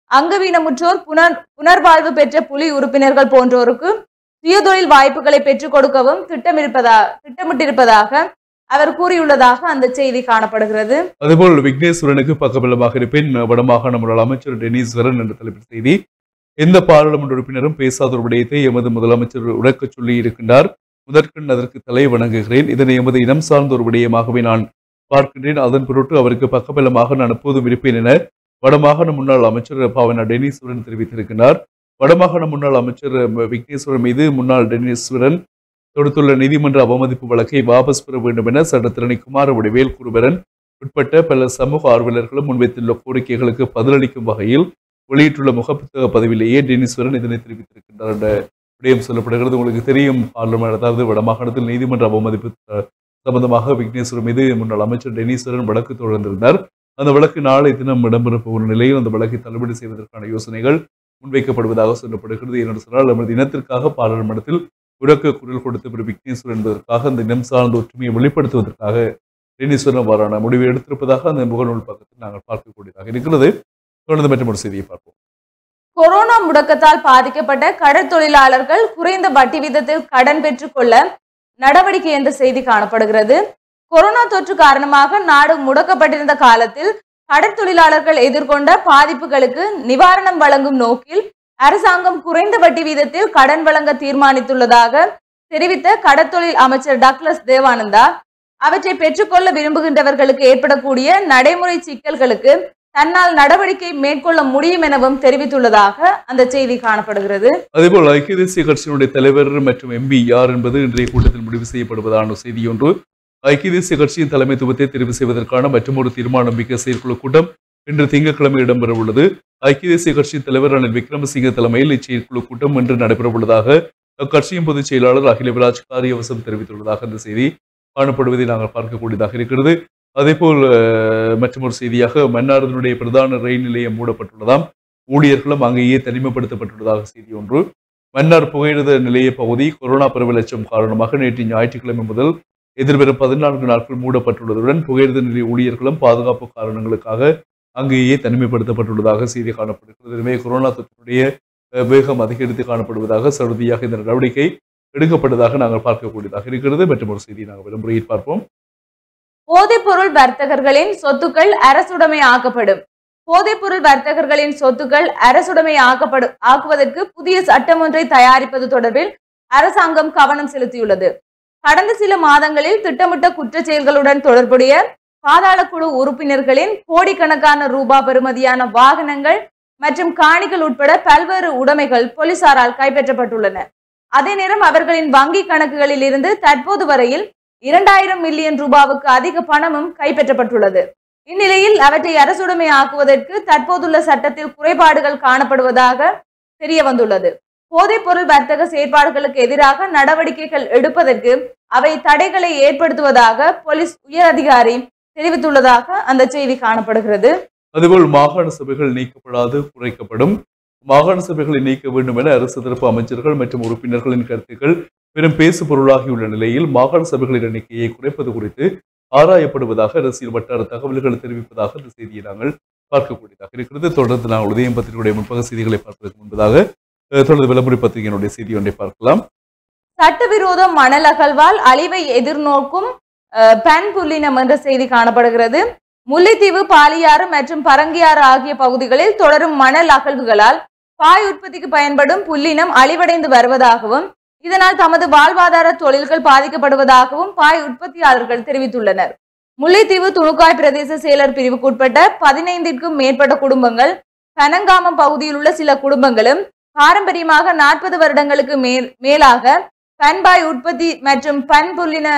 அங்கவீனமுற்றோர் புனர் புனர்வாழ்வு பெற்ற புலி உறுப்பினர்கள் போன்றோருக்கு சுயதொழில் வாய்ப்புகளை பெற்றுக் கொடுக்கவும் திட்டமிருப்பதா திட்டமிட்டிருப்பதாக அவர் கூறியுள்ளதாக அந்த செய்தி காணப்படுகிறது அதேபோல் விக்னேஸ்வரனுக்கு பக்கபலமாக இருப்பேன் வடமாகாண முன்னாள் அமைச்சர் டெனீஸ்வரன் என்ற தலைப்பில் செய்தி எந்த பாராளுமன்ற உறுப்பினரும் பேசாத ஒரு விடயத்தை எமது முதலமைச்சர் உறக்கச் சொல்லி இருக்கின்றார் முதற்கண் அதற்கு தலை வணங்குகிறேன் இதனை எமது இனம் சார்ந்த ஒரு விடயமாகவே நான் பார்க்கின்றேன் அதன் பொருட்டு அவருக்கு பக்கபலமாக நான் எப்போதும் இருப்பேன் என வடமாகாண முன்னாள் அமைச்சர் பாவனா டெனீஸ்வரன் தெரிவித்திருக்கிறார் வடமாகாண முன்னாள் அமைச்சர் விக்னேஸ்வரன் மீது முன்னாள் டெனீஸ்வரன் தொடுத்துள்ள நீதிமன்ற அவமதிப்பு வழக்கை வாபஸ் பெற வேண்டும் என சட்டத்திரணி குமாரவடிவேல் குருபரன் உட்பட்ட பல சமூக ஆர்வலர்களும் முன்வைத்துள்ள கோரிக்கைகளுக்கு பதிலளிக்கும் வகையில் வெளியிட்டுள்ள முகப்புத்தக பதிவிலேயே டெனிஸ்வரன் இதனை தெரிவித்திருக்கின்றார் என்ற விடயம் சொல்லப்படுகிறது உங்களுக்கு தெரியும் பார்லிமெண்ட் அதாவது வடமாகாணத்தில் நீதிமன்ற அவமதிப்பு அஹ், சம்பந்தமாக விக்னேஸ்வரன் மீது முன்னாள் அமைச்சர் டெனிஸ்வரன் வழக்கு தொடர்ந்திருந்தார் அந்த வழக்கு நாளை தினம் இடம்பெற போகும் நிலையில் அந்த வழக்கை தள்ளுபடி செய்வதற்கான யோசனைகள் முன்வைக்கப்படுவதாக சொல்லப்படுகிறது என்று சொன்னால் நமது இனத்திற்காக பாராளுமன்றத்தில் உறக்க குரல் கொடுத்த பிற விக்னேஸ்வரன் என்பதற்காக அந்த இனம் சார்ந்த ஒற்றுமையை வெளிப்படுத்துவதற்காக டெனிஸ்வரன் அவ்வாறான முடிவை எடுத்திருப்பதாக அந்த முகநூல் பக்கத்தில் நாங்கள் பார்க்கக்கூடியதாக இருக்கிறது தொடர்ந்து மற்றும் ஒரு செய்தியை பார்ப்போம் கொரோனா முடக்கத்தால் பாதிக்கப்பட்ட கடற்தொழிலாளர்கள் குறைந்த வட்டி வீதத்தில் கடன் பெற்றுக்கொள்ள நடவடிக்கை என்ற செய்தி காணப்படுகிறது கொரோனா தொற்று காரணமாக நாடு முடக்கப்பட்டிருந்த காலத்தில் கடற்தொழிலாளர்கள் எதிர்கொண்ட பாதிப்புகளுக்கு நிவாரணம் வழங்கும் நோக்கில் அரசாங்கம் குறைந்த வட்டி வீதத்தில் கடன் வழங்க தீர்மானித்துள்ளதாக தெரிவித்த கடற்தொழில் அமைச்சர் டக்ளஸ் தேவானந்தா அவற்றை பெற்றுக்கொள்ள விரும்புகின்றவர்களுக்கு ஏற்படக்கூடிய நடைமுறை சிக்கல்களுக்கு தன்னால் நடவடிக்கை மேற்கொள்ள முடியும் எனவும் தெரிவித்துள்ளதாக அந்த செய்தி காணப்படுகிறது அதேபோல் ஐக்கிய தேசிய கட்சியினுடைய தலைவர் மற்றும் எம்பி யார் என்பது இன்றைய கூட்டத்தில் முடிவு செய்யப்படுவதான செய்தி ஒன்று ஐக்கிய தேசிய கட்சியின் தலைமைத்துவத்தை தெரிவு செய்வதற்கான மற்றொரு தீர்மானம் மிக்க செயற்குழு கூட்டம் இன்று திங்கட்கிழமை இடம்பெற உள்ளது ஐக்கிய தேசிய கட்சியின் தலைவர் ரணில் விக்ரமசிங்க தலைமையில் இச்செயற்குழு கூட்டம் இன்று நடைபெற உள்ளதாக அக்கட்சியின் பொதுச் செயலாளர் அகில விராஜ் காரியவசம் தெரிவித்துள்ளதாக அந்த செய்தி காணப்படுவதை நாங்கள் பார்க்கக்கூடியதாக இருக்கிறது அதேபோல் அஹ், மற்றொரு செய்தியாக மன்னாரதனுடைய பிரதான ரயில் நிலையம் மூடப்பட்டுள்ளதாம் ஊழியர்களும் அங்கேயே தனிமைப்படுத்தப்பட்டுள்ளதாக செய்தி ஒன்று மன்னார் புகையிரத நிலைய பகுதி கொரோனா பரவல் அச்சம் காரணமாக நேற்று ஞாயிற்றுக்கிழமை முதல் எதிர்வரும் பதினான்கு நாட்கள் மூடப்பட்டுள்ளதுடன் புகையிரத நிலைய ஊழியர்களும் பாதுகாப்பு காரணங்களுக்காக அங்கேயே தனிமைப்படுத்தப்பட்டுள்ளதாக செய்தி காணப்படுகிறது எனவே கொரோனா தொற்றினுடைய அஹ், வேகம் அதிகரித்து காணப்படுவதாக சடுதியாக இந்த நடவடிக்கை எடுக்கப்பட்டதாக நாங்கள் பார்க்கக்கூடியதாக இருக்கிறது மற்றும் ஒரு செய்தியை நாங்கள் விளம்பரையில் பார்ப்போம் போதைப்பொருள் வர்த்தகர்களின் சொத்துக்கள் அரசுடைமை ஆக்கப்படும் போதைப்பொருள் வர்த்தகர்களின் சொத்துக்கள் அரசுடைமை ஆக்கப்படும் ஆக்குவதற்கு புதிய சட்டம் ஒன்றை தயாரிப்பது தொடர்பில் அரசாங்கம் கவனம் செலுத்தியுள்ளது கடந்த சில மாதங்களில் திட்டமிட்ட குற்றச் செயல்களுடன் தொடர்புடைய பாதாள குழு உறுப்பினர்களின் கோடிக்கணக்கான ரூபா பெறுமதியான வாகனங்கள் மற்றும் காணிகள் உட்பட பல்வேறு உடைமைகள் போலீசாரால் கைப்பற்றப்பட்டுள்ளன அதே நேரம் அவர்களின் வங்கி கணக்குகளில் இருந்து தற்போது வரையில் இரண்டாயிரம் மில்லியன் ரூபாவுக்கு அதிக பணமும் கைப்பற்றப்பட்டுள்ளது இந்நிலையில் அவற்றை அரசுடைமை ஆக்குவதற்கு தற்போதுள்ள சட்டத்தில் குறைபாடுகள் காணப்படுவதாக தெரிய வந்துள்ளது போதைப்பொருள் வர்த்தக செயற்பாடுகளுக்கு எதிராக நடவடிக்கைகள் எடுப்பதற்கு அவை தடைகளை ஏற்படுத்துவதாக போலீஸ் உயர் அதிகாரி தெரிவித்துள்ளதாக அந்த செய்தி காணப்படுகிறது அதுபோல் மாகாண சபைகள் நீக்கப்படாது குறைக்கப்படும் மாகாண சபைகளை நீக்க வேண்டும் என அரசு தரப்பு அமைச்சர்கள் மற்றும் உறுப்பினர்களின் கருத்துக்கள் பெரும் பேசு பொருளாகியுள்ள நிலையில் மாகாண சபைகளின் எண்ணிக்கையை குறைப்பது குறித்து ஆராயப்படுவதாக அரசியல் வட்டார தகவல்கள் தெரிவிப்பதாக இந்த செய்தியை நாங்கள் பார்க்கக்கூடியதாக இருக்கிறது தொடர்ந்து நாங்கள் உதயம் பத்திரிகையுடைய முன்பக செய்திகளை பார்ப்பதற்கு முன்பதாக அஹ், தொடர்ந்து விளம்பர பத்திரிகையினுடைய செய்தி ஒன்றை பார்க்கலாம் சட்டவிரோத மணல் அகழ்வால் அழிவை எதிர்நோக்கும் அஹ், பெண் புல்லினம் என்ற செய்தி காணப்படுகிறது முல்லைத்தீவு பாலியாறு மற்றும் பரங்கியாறு ஆகிய பகுதிகளில் தொடரும் மணல் அகழ்வுகளால் பாய் உற்பத்திக்கு பயன்படும் புல்லினம் அழிவடைந்து வருவதாகவும் இதனால் தமது வாழ்வாதார தொழில்கள் பாதிக்கப்படுவதாகவும் பாய் உற்பத்தியாளர்கள் தெரிவித்துள்ளனர் முல்லைத்தீவு துணுக்காய் பிரதேச செயலர் பிரிவுக்குட்பட்ட பதினைந்திற்கும் மேற்பட்ட குடும்பங்கள் பனங்காமம் பகுதியில் உள்ள சில குடும்பங்களும் பாரம்பரியமாக நாற்பது வருடங்களுக்கு மேல் மேலாக பண்பாய் உற்பத்தி மற்றும் பண் புல்லின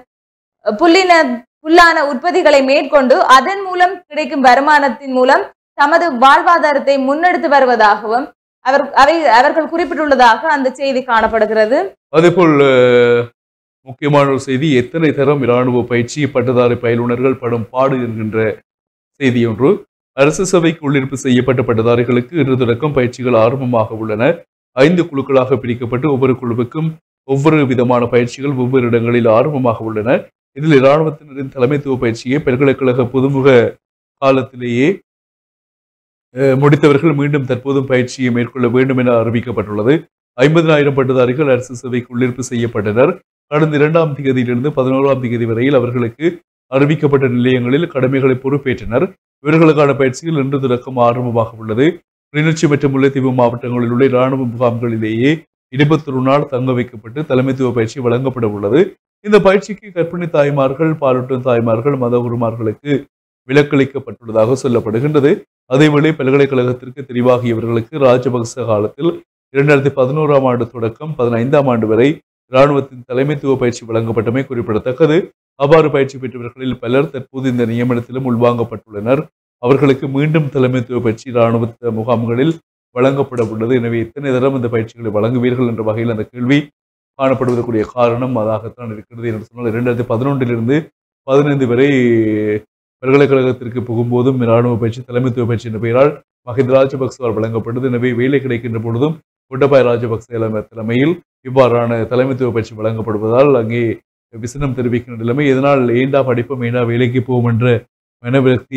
புல்லின புல்லான உற்பத்திகளை மேற்கொண்டு அதன் மூலம் கிடைக்கும் வருமானத்தின் மூலம் தமது வாழ்வாதாரத்தை முன்னெடுத்து வருவதாகவும் அவர் அவை அவர்கள் குறிப்பிட்டுள்ளதாக அந்த செய்தி காணப்படுகிறது அதேபோல் அஹ், முக்கியமான ஒரு செய்தி எத்தனை தரம் இராணுவ பயிற்சி பட்டதாரி பயிலுனர்கள் படும் பாடு என்கின்ற செய்தி ஒன்று அரசு சபைக்கு உள்ளிருப்பு செய்யப்பட்ட பட்டதாரிகளுக்கு இன்று தொடக்கம் பயிற்சிகள் ஆரம்பமாக உள்ளன ஐந்து குழுக்களாக பிரிக்கப்பட்டு ஒவ்வொரு குழுவுக்கும் ஒவ்வொரு விதமான பயிற்சிகள் ஒவ்வொரு இடங்களில் ஆரம்பமாக உள்ளன இதில் இராணுவத்தினரின் தலைமைத்துவ பயிற்சியை பல்கலைக்கழக புதுமுக காலத்திலேயே அஹ், முடித்தவர்கள் மீண்டும் தற்போதும் பயிற்சியை மேற்கொள்ள வேண்டும் என அறிவிக்கப்பட்டுள்ளது ஐம்பதினாயிரம் பட்டதாரிகள் அரசு சேவைக்கு உள்ளிருப்பு செய்யப்பட்டனர் கடந்த இரண்டாம் தேதியிலிருந்து பதினோராம் தேதி வரையில் அவர்களுக்கு அறிவிக்கப்பட்ட நிலையங்களில் கடமைகளை பொறுப்பேற்றனர் இவர்களுக்கான பயிற்சிகள் இன்று தொடக்கம் ஆரம்பமாக உள்ளது கிளிநொச்சி மற்றும் முல்லைத்தீவு மாவட்டங்களில் உள்ள இராணுவ முகாம்களிலேயே இருபத்தொரு நாள் தங்க வைக்கப்பட்டு தலைமைத்துவ பயிற்சி வழங்கப்பட உள்ளது இந்த பயிற்சிக்கு கர்ப்பிணி தாய்மார்கள் பாலூட்டும் தாய்மார்கள் மதகுருமார்களுக்கு விலக்களிக்கப்பட்டுள்ளதாக சொல்லப்படுகின்றது அதேவேளை பல்கலைக்கழகத்திற்கு தெரிவாகியவர்களுக்கு ராஜபக்ச காலத்தில் இரண்டாயிரத்தி பதினோராம் ஆண்டு தொடக்கம் பதினைந்தாம் ஆண்டு வரை இராணுவத்தின் தலைமைத்துவ பயிற்சி வழங்கப்பட்டமை குறிப்பிடத்தக்கது அவ்வாறு பயிற்சி பெற்றவர்களில் பலர் தற்போது இந்த நியமனத்திலும் உள்வாங்கப்பட்டுள்ளனர் அவர்களுக்கு மீண்டும் தலைமைத்துவ பயிற்சி இராணுவ முகாம்களில் வழங்கப்பட உள்ளது எனவே எத்தனை தரம் இந்த பயிற்சிகளை வழங்குவீர்கள் என்ற வகையில் அந்த கேள்வி காணப்படுவதற்குரிய காரணம் அதாகத்தான் இருக்கிறது என்று சொன்னால் இரண்டாயிரத்தி பதினொன்றிலிருந்து பதினைந்து வரை பல்கலைக்கழகத்திற்கு புகும்போதும் இராணுவ பயிற்சி தலைமைத்துவ பயிற்சி என்ற பெயரால் மஹிந்த ராஜபக்சவால் வழங்கப்பட்டது எனவே வேலை கிடைக்கின்ற பொழுதும் குட்டபாய ராஜபக்ச தலைமை- தலைமையில் இவ்வாறான தலைமைத்துவ பயிற்சி வழங்கப்படுவதால் அங்கே விசனம் தெரிவிக்கின்ற நிலைமை இதனால் ஏண்டா படிப்போம் ஏண்டா வேலைக்கு போவோம் என்ற மனவிரக்தி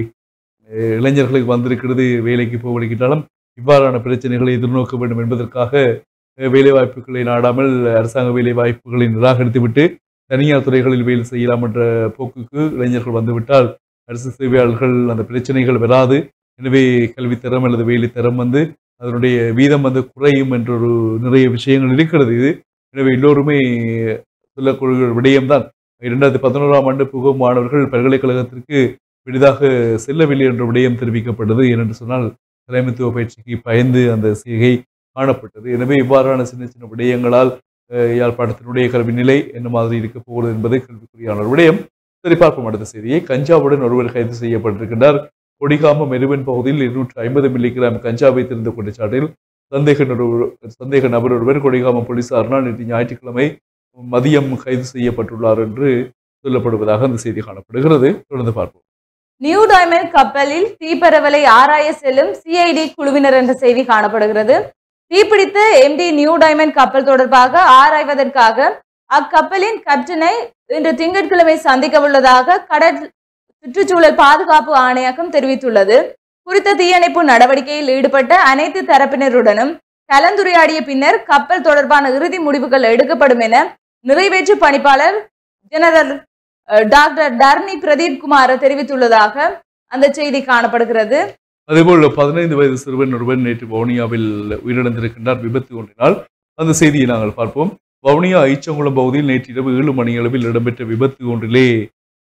அஹ், இளைஞர்களுக்கு வந்திருக்கிறது வேலைக்கு போவடிக்கிட்டாலும் இவ்வாறான பிரச்சனைகளை எதிர்நோக்க வேண்டும் என்பதற்காக அஹ், வேலை வாய்ப்புகளை நாடாமல் அரசாங்க வேலை வாய்ப்புகளை நிராகரித்துவிட்டு தனியார் துறைகளில் வேலை செய்யலாம் என்ற போக்குக்கு இளைஞர்கள் வந்துவிட்டால் அரசு சேவையாளர்கள் அந்த பிரச்சனைகள் வராது எனவே கல்வித்தரம் அல்லது வேலை தரம் வந்து அதனுடைய வீதம் வந்து குறையும் என்ற ஒரு நிறைய விஷயங்கள் இருக்கிறது இது எனவே எல்லோருமே சொல்லக்கூடிய விடயம்தான் இரண்டாயிரத்தி பதினோராம் ஆண்டு புகும் மாணவர்கள் பல்கலைக்கழகத்திற்கு பெரிதாக செல்லவில்லை என்ற விடயம் தெரிவிக்கப்பட்டது ஏனென்று சொன்னால் தலைமைத்துவ பயிற்சிக்கு பயந்து அந்த செய்கை காணப்பட்டது எனவே இவ்வாறான சின்ன சின்ன விடயங்களால் அஹ், யாழ்ப்பாணத்தினுடைய கல்வி நிலை என்ன மாதிரி இருக்க போகிறது என்பது கேள்விக்குறியான ஒரு விடயம் சரி பார்ப்போம் அடுத்த செய்தியை கஞ்சாவுடன் ஒருவர் கைது செய்யப்பட்டிருக்கின்றார் கொடிகாம மெருவன் பகுதியில் இருநூற்றி ஐம்பது மில்லிகிராம் கஞ்சா வைத்திருந்த குற்றச்சாட்டில் சந்தேக நபர் சந்தேக நபர் ஒருவர் கொடிகாம போலீசாரினால் நேற்று ஞாயிற்றுக்கிழமை மதியம் கைது செய்யப்பட்டுள்ளார் என்று சொல்லப்படுவதாக அந்த செய்தி காணப்படுகிறது தொடர்ந்து பார்ப்போம் நியூ டைமண்ட் கப்பலில் தீப்பரவலை ஆராய செல்லும் சிஐடி குழுவினர் என்ற செய்தி காணப்படுகிறது தீப்பிடித்த எம்டி நியூ டைமண்ட் கப்பல் தொடர்பாக ஆராய்வதற்காக அக்கப்பலின் கேப்டனை இன்று திங்கட்கிழமை சந்திக்க உள்ளதாக கடல் சுற்றுச்சூழல் பாதுகாப்பு ஆணையகம் தெரிவித்துள்ளது குறித்த தீயணைப்பு நடவடிக்கையில் ஈடுபட்ட அனைத்து தரப்பினருடனும் கலந்துரையாடிய பின்னர் கப்பல் தொடர்பான இறுதி முடிவுகள் எடுக்கப்படும் என நிறைவேற்று பணிப்பாளர் ஜெனரல் அஹ், டாக்டர் டர்னி பிரதீப் குமார் தெரிவித்துள்ளதாக அந்த செய்தி காணப்படுகிறது அதேபோல் பதினைந்து வயது சிறுவன் ஒருவன் நேற்று வவுனியாவில் உயிரிழந்திருக்கின்றார் விபத்து ஒன்றினால் அந்த செய்தியை நாங்கள் பார்ப்போம் வவுனியா ஐச்சங்குளம் பகுதியில் நேற்று இரவு ஏழு மணியளவில் இடம்பெற்ற விபத்து ஒன்றிலே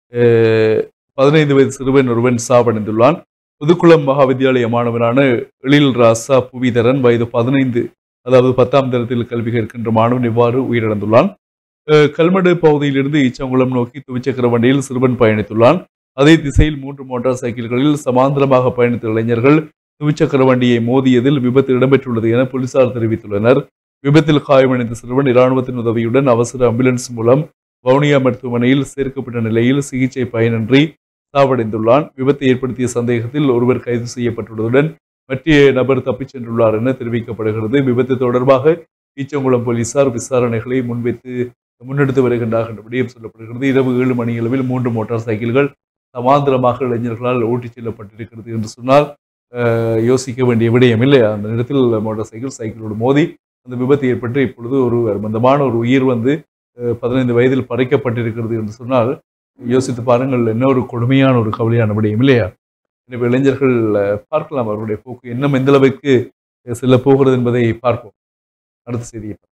அஹ், பதினைந்து வயது சிறுவன் ஒருவன் சாவடைந்துள்ளான் புதுக்குளம் மகாவித்யாலய மாணவனான எழில் ராசா புவிதரன் வயது பதினைந்து அதாவது பத்தாம் தரத்தில் கல்வி கற்கின்ற மாணவன் இவ்வாறு உயிரிழந்துள்ளான் அஹ், கல்மடு பகுதியிலிருந்து ஈச்சங்குளம் நோக்கி துவிச்சக்கர வண்டியில் சிறுவன் பயணித்துள்ளான் அதே திசையில் மூன்று மோட்டார் சைக்கிள்களில் சமாந்தரமாக பயணித்த இளைஞர்கள் துவிச்சக்கர வண்டியை மோதியதில் விபத்து இடம்பெற்றுள்ளது என போலீசார் தெரிவித்துள்ளனர் விபத்தில் காயமடைந்த சிறுவன் இராணுவத்தின் உதவியுடன் அவசர ஆம்புலன்ஸ் மூலம் வவுனியா மருத்துவமனையில் சேர்க்கப்பட்ட நிலையில் சிகிச்சை பயனின்றி சாவடைந்துள்ளான் விபத்தை ஏற்படுத்திய சந்தேகத்தில் ஒருவர் கைது செய்யப்பட்டுள்ளதுடன் மற்ற நபர் தப்பிச் சென்றுள்ளார் என தெரிவிக்கப்படுகிறது விபத்து தொடர்பாக ஈச்சங்குளம் போலீசார் விசாரணைகளை முன்வைத்து முன்னெடுத்து வருகின்றார் என்ற விடயம் சொல்லப்படுகிறது இரவு ஏழு மணியளவில் மூன்று மோட்டார் சைக்கிள்கள் சமாந்தரமாக இளைஞர்களால் ஓட்டிச் செல்லப்பட்டிருக்கிறது என்று சொன்னால் அஹ், யோசிக்க வேண்டிய விடயம் இல்லை அந்த நேரத்தில் மோட்டார் சைக்கிள் சைக்கிளோடு மோதி அந்த விபத்து ஏற்பட்டு இப்பொழுது ஒரு மந்தமான ஒரு உயிர் வந்து அஹ், பதினைந்து வயதில் பறிக்கப்பட்டிருக்கிறது என்று சொன்னால் யோசித்து பாருங்கள் என்ன ஒரு கொடுமையான ஒரு கவலையான விடயம் இல்லையா எனவே இளைஞர்கள் அஹ், பார்க்கலாம் அவருடைய போக்கு இன்னும் எந்த அளவுக்கு செல்ல போகிறது என்பதை பார்ப்போம் அடுத்த செய்தியை பார்ப்போம்.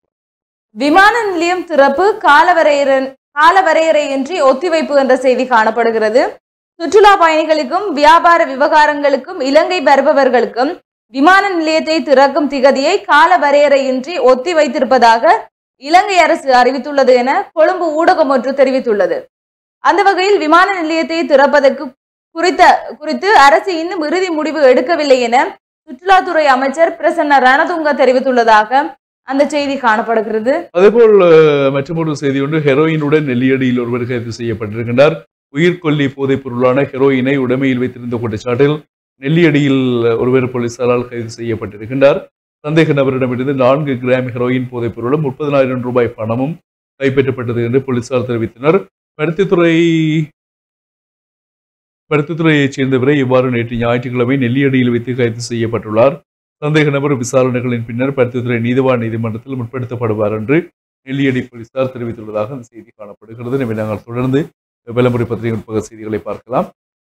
விமான நிலையம் திறப்பு காலவரையறை காலவரையறையின்றி ஒத்திவைப்பு என்ற செய்தி காணப்படுகிறது சுற்றுலா பயணிகளுக்கும் வியாபார விவகாரங்களுக்கும் இலங்கை வருபவர்களுக்கும் விமான நிலையத்தை திறக்கும் திகதியை காலவரையறையின்றி ஒத்தி வைத்திருப்பதாக இலங்கை அரசு அறிவித்துள்ளது என கொழும்பு ஊடகம் ஒன்று தெரிவித்துள்ளது அந்த வகையில் விமான நிலையத்தை திறப்பதற்கு குறித்த குறித்து அரசு இன்னும் இறுதி முடிவு எடுக்கவில்லை என சுற்றுலாத்துறை அமைச்சர் பிரசன்ன ரணதுங்க தெரிவித்துள்ளதாக அந்த செய்தி காணப்படுகிறது அதேபோல் அஹ், மற்றொரு செய்தி ஒன்று ஹெரோயினுடன் நெல்லியடியில் ஒருவர் கைது செய்யப்பட்டிருக்கின்றார் உயிர்கொல்லி போதைப் பொருளான ஹெரோயினை உடைமையில் வைத்திருந்த குற்றச்சாட்டில் நெல்லியடியில் ஒருவர் போலீசாரால் கைது செய்யப்பட்டிருக்கின்றார் சந்தேக நபரிடமிருந்து நான்கு கிராம் ஹெரோயின் போதைப் பொருளும் முப்பதனாயிரம் ரூபாய் பணமும் கைப்பற்றப்பட்டது என்று போலீசார் தெரிவித்தனர் பருத்தித்துறை பருத்தித்துறையைச் சேர்ந்தவரை இவ்வாறு நேற்று ஞாயிற்றுக்கிழமை நெல்லியடியில் வைத்து கைது செய்யப்பட்டுள்ளார் சந்தேக நபர் விசாரணைகளின் பின்னர் பருத்தித்துறை நீதிவான் நீதிமன்றத்தில் முற்படுத்தப்படுவார் என்று நெல்லியடி போலீசார் தெரிவித்துள்ளதாக அந்த செய்தி காணப்படுகிறது எனவே நாங்கள் தொடர்ந்து விளம்பர பத்திரிகை உட்பக செய்திகளை பார்க்கலாம்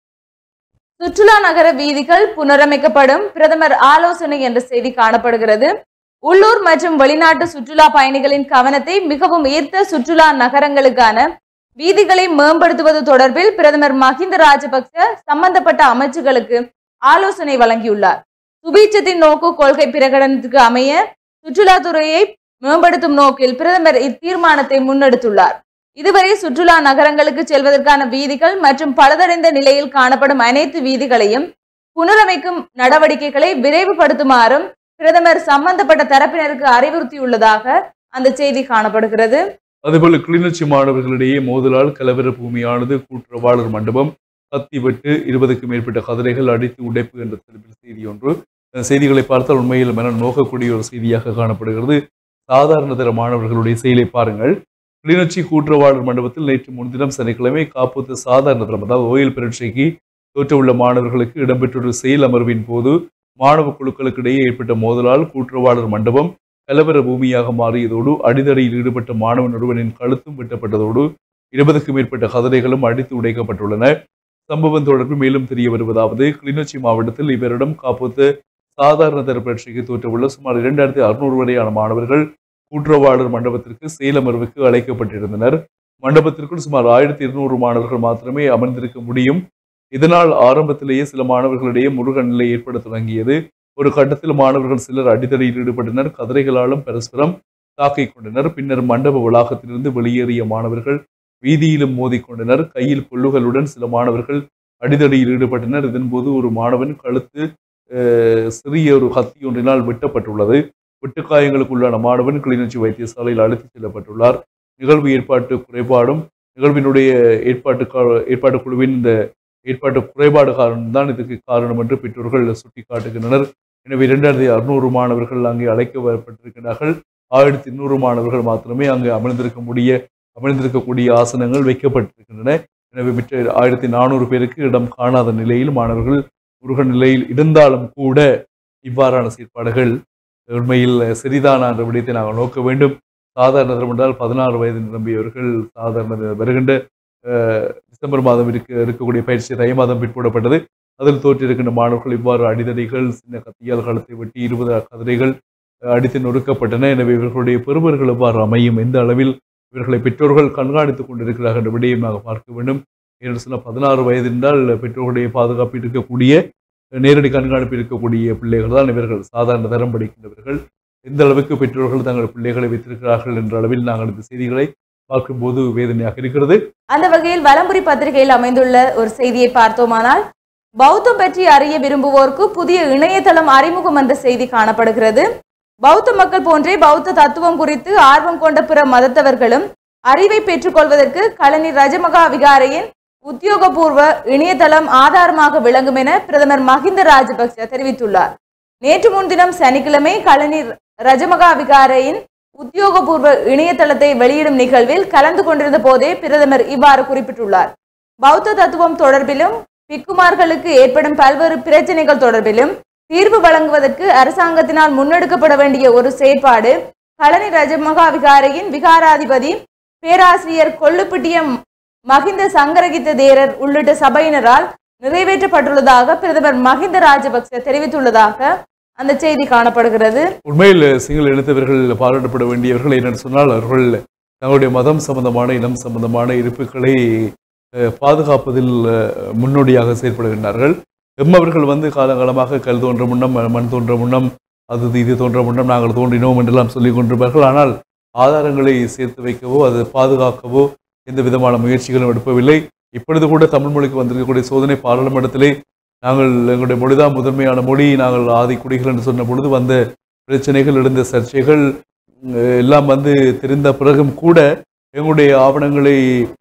சுற்றுலா நகர வீதிகள் புனரமைக்கப்படும் பிரதமர் ஆலோசனை என்ற செய்தி காணப்படுகிறது உள்ளூர் மற்றும் வெளிநாட்டு சுற்றுலா பயணிகளின் கவனத்தை மிகவும் ஈர்த்த சுற்றுலா நகரங்களுக்கான வீதிகளை மேம்படுத்துவது தொடர்பில் பிரதமர் மஹிந்த ராஜபக்ச சம்பந்தப்பட்ட அமைச்சுகளுக்கு ஆலோசனை வழங்கியுள்ளார் சுபீட்சத்தின் நோக்கு கொள்கை பிரகடனத்துக்கு அமைய சுற்றுலாத்துறையை மேம்படுத்தும் நோக்கில் பிரதமர் இத்தீர்மானத்தை முன்னெடுத்துள்ளார் இதுவரை சுற்றுலா நகரங்களுக்கு செல்வதற்கான வீதிகள் மற்றும் பழுதடைந்த நிலையில் காணப்படும் அனைத்து வீதிகளையும் புனரமைக்கும் நடவடிக்கைகளை விரைவுபடுத்துமாறும் பிரதமர் சம்பந்தப்பட்ட தரப்பினருக்கு அறிவுறுத்தியுள்ளதாக அந்த செய்தி காணப்படுகிறது அதேபோல கிளிநொச்சி மாணவர்களிடையே மோதலால் கலவர பூமியானது கூட்டுறவாளர் மண்டபம் கத்தி வெட்டு இருபதுக்கும் மேற்பட்ட கதிரைகள் அடித்து உடைப்பு என்ற தலைப்பில் செய்தி ஒன்று அந்த செய்திகளை பார்த்தால் உண்மையில் மன நோக்கக்கூடிய ஒரு செய்தியாக காணப்படுகிறது சாதாரண தர மாணவர்களுடைய செயலை பாருங்கள் கிளிநொச்சி கூட்டுறவாளர் மண்டபத்தில் நேற்று முன்தினம் சனிக்கிழமை காப்போத்து சாதாரண தரம் அதாவது ஓயில் பரீட்சைக்கு தோற்றவுள்ள மாணவர்களுக்கு இடம்பெற்றுள்ள செயல் அமர்வின் போது மாணவ குழுக்களுக்கு இடையே ஏற்பட்ட மோதலால் கூட்டுறவாளர் மண்டபம் கலவர பூமியாக மாறியதோடு அடிதடியில் ஈடுபட்ட மாணவன் ஒருவனின் கழுத்தும் வெட்டப்பட்டதோடு இருபதுக்கும் மேற்பட்ட கதிரைகளும் அடித்து உடைக்கப்பட்டுள்ளன சம்பவம் தொடர்பில் மேலும் தெரிய வருவதாவது கிளிநொச்சி மாவட்டத்தில் இவரிடம் காப்போத்து சாதாரண தர பரீட்சைக்கு தோற்றவுள்ள சுமார் இரண்டாயிரத்தி அறுநூறு வரையான மாணவர்கள் கூட்டுறவாளர் மண்டபத்திற்கு செயலமர்வுக்கு அழைக்கப்பட்டிருந்தனர் மண்டபத்திற்குள் சுமார் ஆயிரத்தி இருநூறு மாணவர்கள் மாத்திரமே அமர்ந்திருக்க முடியும் இதனால் ஆரம்பத்திலேயே சில மாணவர்களிடையே முருக நிலை ஏற்பட தொடங்கியது ஒரு கட்டத்தில் மாணவர்கள் சிலர் அடித்தடியில் ஈடுபட்டனர் கதிரைகளாலும் பரஸ்பரம் தாக்கிக் கொண்டனர் பின்னர் மண்டப வளாகத்திலிருந்து வெளியேறிய மாணவர்கள் வீதியிலும் மோதிக்கொண்டனர் கையில் புல்லுகளுடன் சில மாணவர்கள் அடிதடியில் ஈடுபட்டனர் இதன்போது ஒரு மாணவன் கழுத்து அஹ், சிறிய ஒரு கத்தி ஒன்றினால் வெட்டப்பட்டுள்ளது வெட்டுக்காயங்களுக்குள்ளான மாணவன் கிளிநொச்சி வைத்தியசாலையில் அழைத்துச் செல்லப்பட்டுள்ளார் நிகழ்வு ஏற்பாட்டு குறைபாடும் நிகழ்வினுடைய ஏற்பாட்டு கா- ஏற்பாட்டு குழுவின் இந்த ஏற்பாட்டு குறைபாடு காரணம்தான் இதுக்கு காரணம் என்று பெற்றோர்கள் சுட்டிக்காட்டுகின்றனர் எனவே இரண்டாயிரத்தி அறுநூறு மாணவர்கள் அங்கே அழைக்கப்பட்டிருக்கிறார்கள் ஆயிரத்தி இருநூறு மாணவர்கள் மாத்திரமே அங்கே அமர்ந்திருக்க முடிய அமர்ந்திருக்கக்கூடிய ஆசனங்கள் வைக்கப்பட்டிருக்கின்றன எனவே மற்ற ஆயிரத்தி நானூறு பேருக்கு இடம் காணாத நிலையில் மாணவர்கள் முருக நிலையில் இருந்தாலும் கூட இவ்வாறான செயற்பாடுகள் உண்மையில் சிறிதான என்ற விடயத்தை நாங்கள் நோக்க வேண்டும் சாதாரண தரம் என்றால் பதினாறு வயது நிரம்பியவர்கள் சாதாரண வருகின்ற அஹ், டிசம்பர் மாதம் இருக்க இருக்கக்கூடிய பயிற்சி தை மாதம் பிற்போடப்பட்டது அதில் தோற்றிருக்கின்ற மாணவர்கள் இவ்வாறு அடிதடிகள் சின்ன கத்தியால் கழுத்தை வெட்டி இருபது கதிரைகள் அஹ், அடித்து நொறுக்கப்பட்டன எனவே இவர்களுடைய பெறுவர்கள் எவ்வாறு அமையும் எந்த அளவில் இவர்களை பெற்றோர்கள் கண்காணித்துக் கொண்டிருக்கிறார்கள் என்ற விடயம் நாங்கள் பார்க்க வேண்டும் என்று சொன்ன பதினாறு வயது என்றால் பெற்றோர்களுடைய பாதுகாப்பு இருக்கக்கூடிய நேரடி கண்காணிப்பு இருக்கக்கூடிய பிள்ளைகள் தான் இவர்கள் சாதாரண தரம் படிக்கின்றவர்கள் எந்த அளவுக்கு பெற்றோர்கள் தங்கள் பிள்ளைகளை வைத்திருக்கிறார்கள் என்ற அளவில் நாங்கள் இந்த செய்திகளை பார்க்கும்போது வேதனையாக இருக்கிறது அந்த வகையில் வலம்புரி பத்திரிகையில் அமைந்துள்ள ஒரு செய்தியை பார்த்தோமானால் பௌத்தம் பற்றி அறிய விரும்புவோருக்கு புதிய இணையதளம் அறிமுகம் என்ற செய்தி காணப்படுகிறது பௌத்த மக்கள் போன்றே பௌத்த தத்துவம் குறித்து ஆர்வம் கொண்ட பிற மதத்தவர்களும் அறிவை பெற்றுக்கொள்வதற்கு கழனி ரஜமகா விகாரையின் உத்தியோகபூர்வ இணையதளம் ஆதாரமாக விளங்கும் என பிரதமர் மஹிந்த ராஜபக்ச தெரிவித்துள்ளார் நேற்று முன்தினம் சனிக்கிழமை கழனி ரஜமகா விகாரையின் உத்தியோகபூர்வ இணையதளத்தை வெளியிடும் நிகழ்வில் கலந்து கொண்டிருந்த போதே பிரதமர் இவ்வாறு குறிப்பிட்டுள்ளார் பௌத்த தத்துவம் தொடர்பிலும் பிக்குமார்களுக்கு ஏற்படும் பல்வேறு பிரச்சனைகள் தொடர்பிலும் தீர்வு வழங்குவதற்கு அரசாங்கத்தினால் முன்னெடுக்கப்பட வேண்டிய ஒரு செயற்பாடு கழனி ரஜமகா விகாரையின் விகாராதிபதி பேராசிரியர் கொள்ளுப்பிட்டியம் மஹிந்த சங்கரகித்த தேரர் உள்ளிட்ட சபையினரால் நிறைவேற்றப்பட்டுள்ளதாக பிரதமர் மஹிந்த ராஜபக்ச தெரிவித்துள்ளதாக அந்த செய்தி காணப்படுகிறது உண்மையில் சிங்கள இனத்தவர்கள் பாராட்டப்பட வேண்டியவர்கள் என்னென்னு சொன்னால் அவர்கள் தங்களுடைய மதம் சம்பந்தமான இனம் சம்பந்தமான இருப்புகளை அஹ், பாதுகாப்பதில் அஹ், முன்னோடியாக செயற்படுகின்றார்கள் எம்மவர்கள் வந்து காலகாலமாக கல் தோன்ற முன்னம் மண் தோன்ற முன்னம் அது இது தோன்ற முன்னம் நாங்கள் தோன்றினோம் என்றெல்லாம் சொல்லிக் கொண்டிருப்பார்கள் ஆனால் ஆதாரங்களை சேர்த்து வைக்கவோ அதை பாதுகாக்கவோ எந்த விதமான முயற்சிகளும் எடுப்பவில்லை இப்பொழுது கூட தமிழ் மொழிக்கு வந்திருக்கக்கூடிய சோதனை பாராளுமன்றத்திலே நாங்கள் எங்களுடைய மொழிதான் முதன்மையான மொழி நாங்கள் ஆதி குடிகள் என்று சொன்ன பொழுது வந்த பிரச்சனைகள் எழுந்த சர்ச்சைகள் அஹ், எல்லாம் வந்து தெரிந்த பிறகும் கூட எங்களுடைய ஆவணங்களை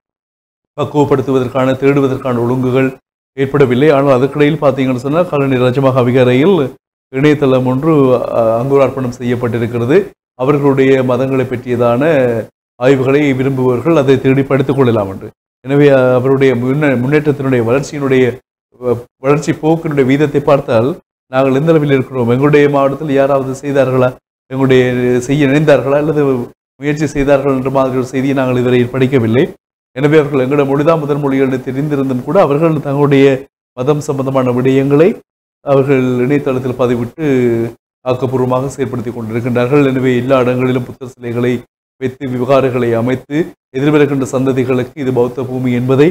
பக்குவப்படுத்துவதற்கான தேடுவதற்கான ஒழுங்குகள் ஏற்படவில்லை ஆனால் அதற்கிடையில் பார்த்தீங்கன்னு சொன்னால் கலனி ரஜமகா விகாரையில் இணையதளம் ஒன்று அஹ், அங்குரார்ப்பணம் செய்யப்பட்டிருக்கிறது அவர்களுடைய மதங்களை பற்றியதான ஆய்வுகளை விரும்புபவர்கள் அதை தேடி படித்துக் கொள்ளலாம் என்று எனவே அவருடைய முன்ன முன்னேற்றத்தினுடைய வளர்ச்சியினுடைய வ- வளர்ச்சி போக்கினுடைய வீதத்தை பார்த்தால் நாங்கள் எந்த அளவில் இருக்கிறோம் எங்களுடைய மாவட்டத்தில் யாராவது செய்தார்களா எங்களுடைய செய்ய நினைந்தார்களா அல்லது முயற்சி செய்தார்கள் என்ற மாதிரி ஒரு செய்தியை நாங்கள் இதுவரை படிக்கவில்லை எனவே அவர்கள் எங்களுடைய மொழிதான் முதல் மொழி என்று தெரிந்திருந்தும் கூட அவர்கள் தங்களுடைய மதம் சம்பந்தமான விடயங்களை அவர்கள் இணையதளத்தில் பதிவிட்டு ஆக்கப்பூர்வமாக செயற்படுத்தி கொண்டிருக்கின்றார்கள் எனவே எல்லா இடங்களிலும் புத்தர் சிலைகளை வைத்து விவகாரங்களை அமைத்து எதிர்வருகின்ற சந்ததிகளுக்கு இது பௌத்த பூமி என்பதை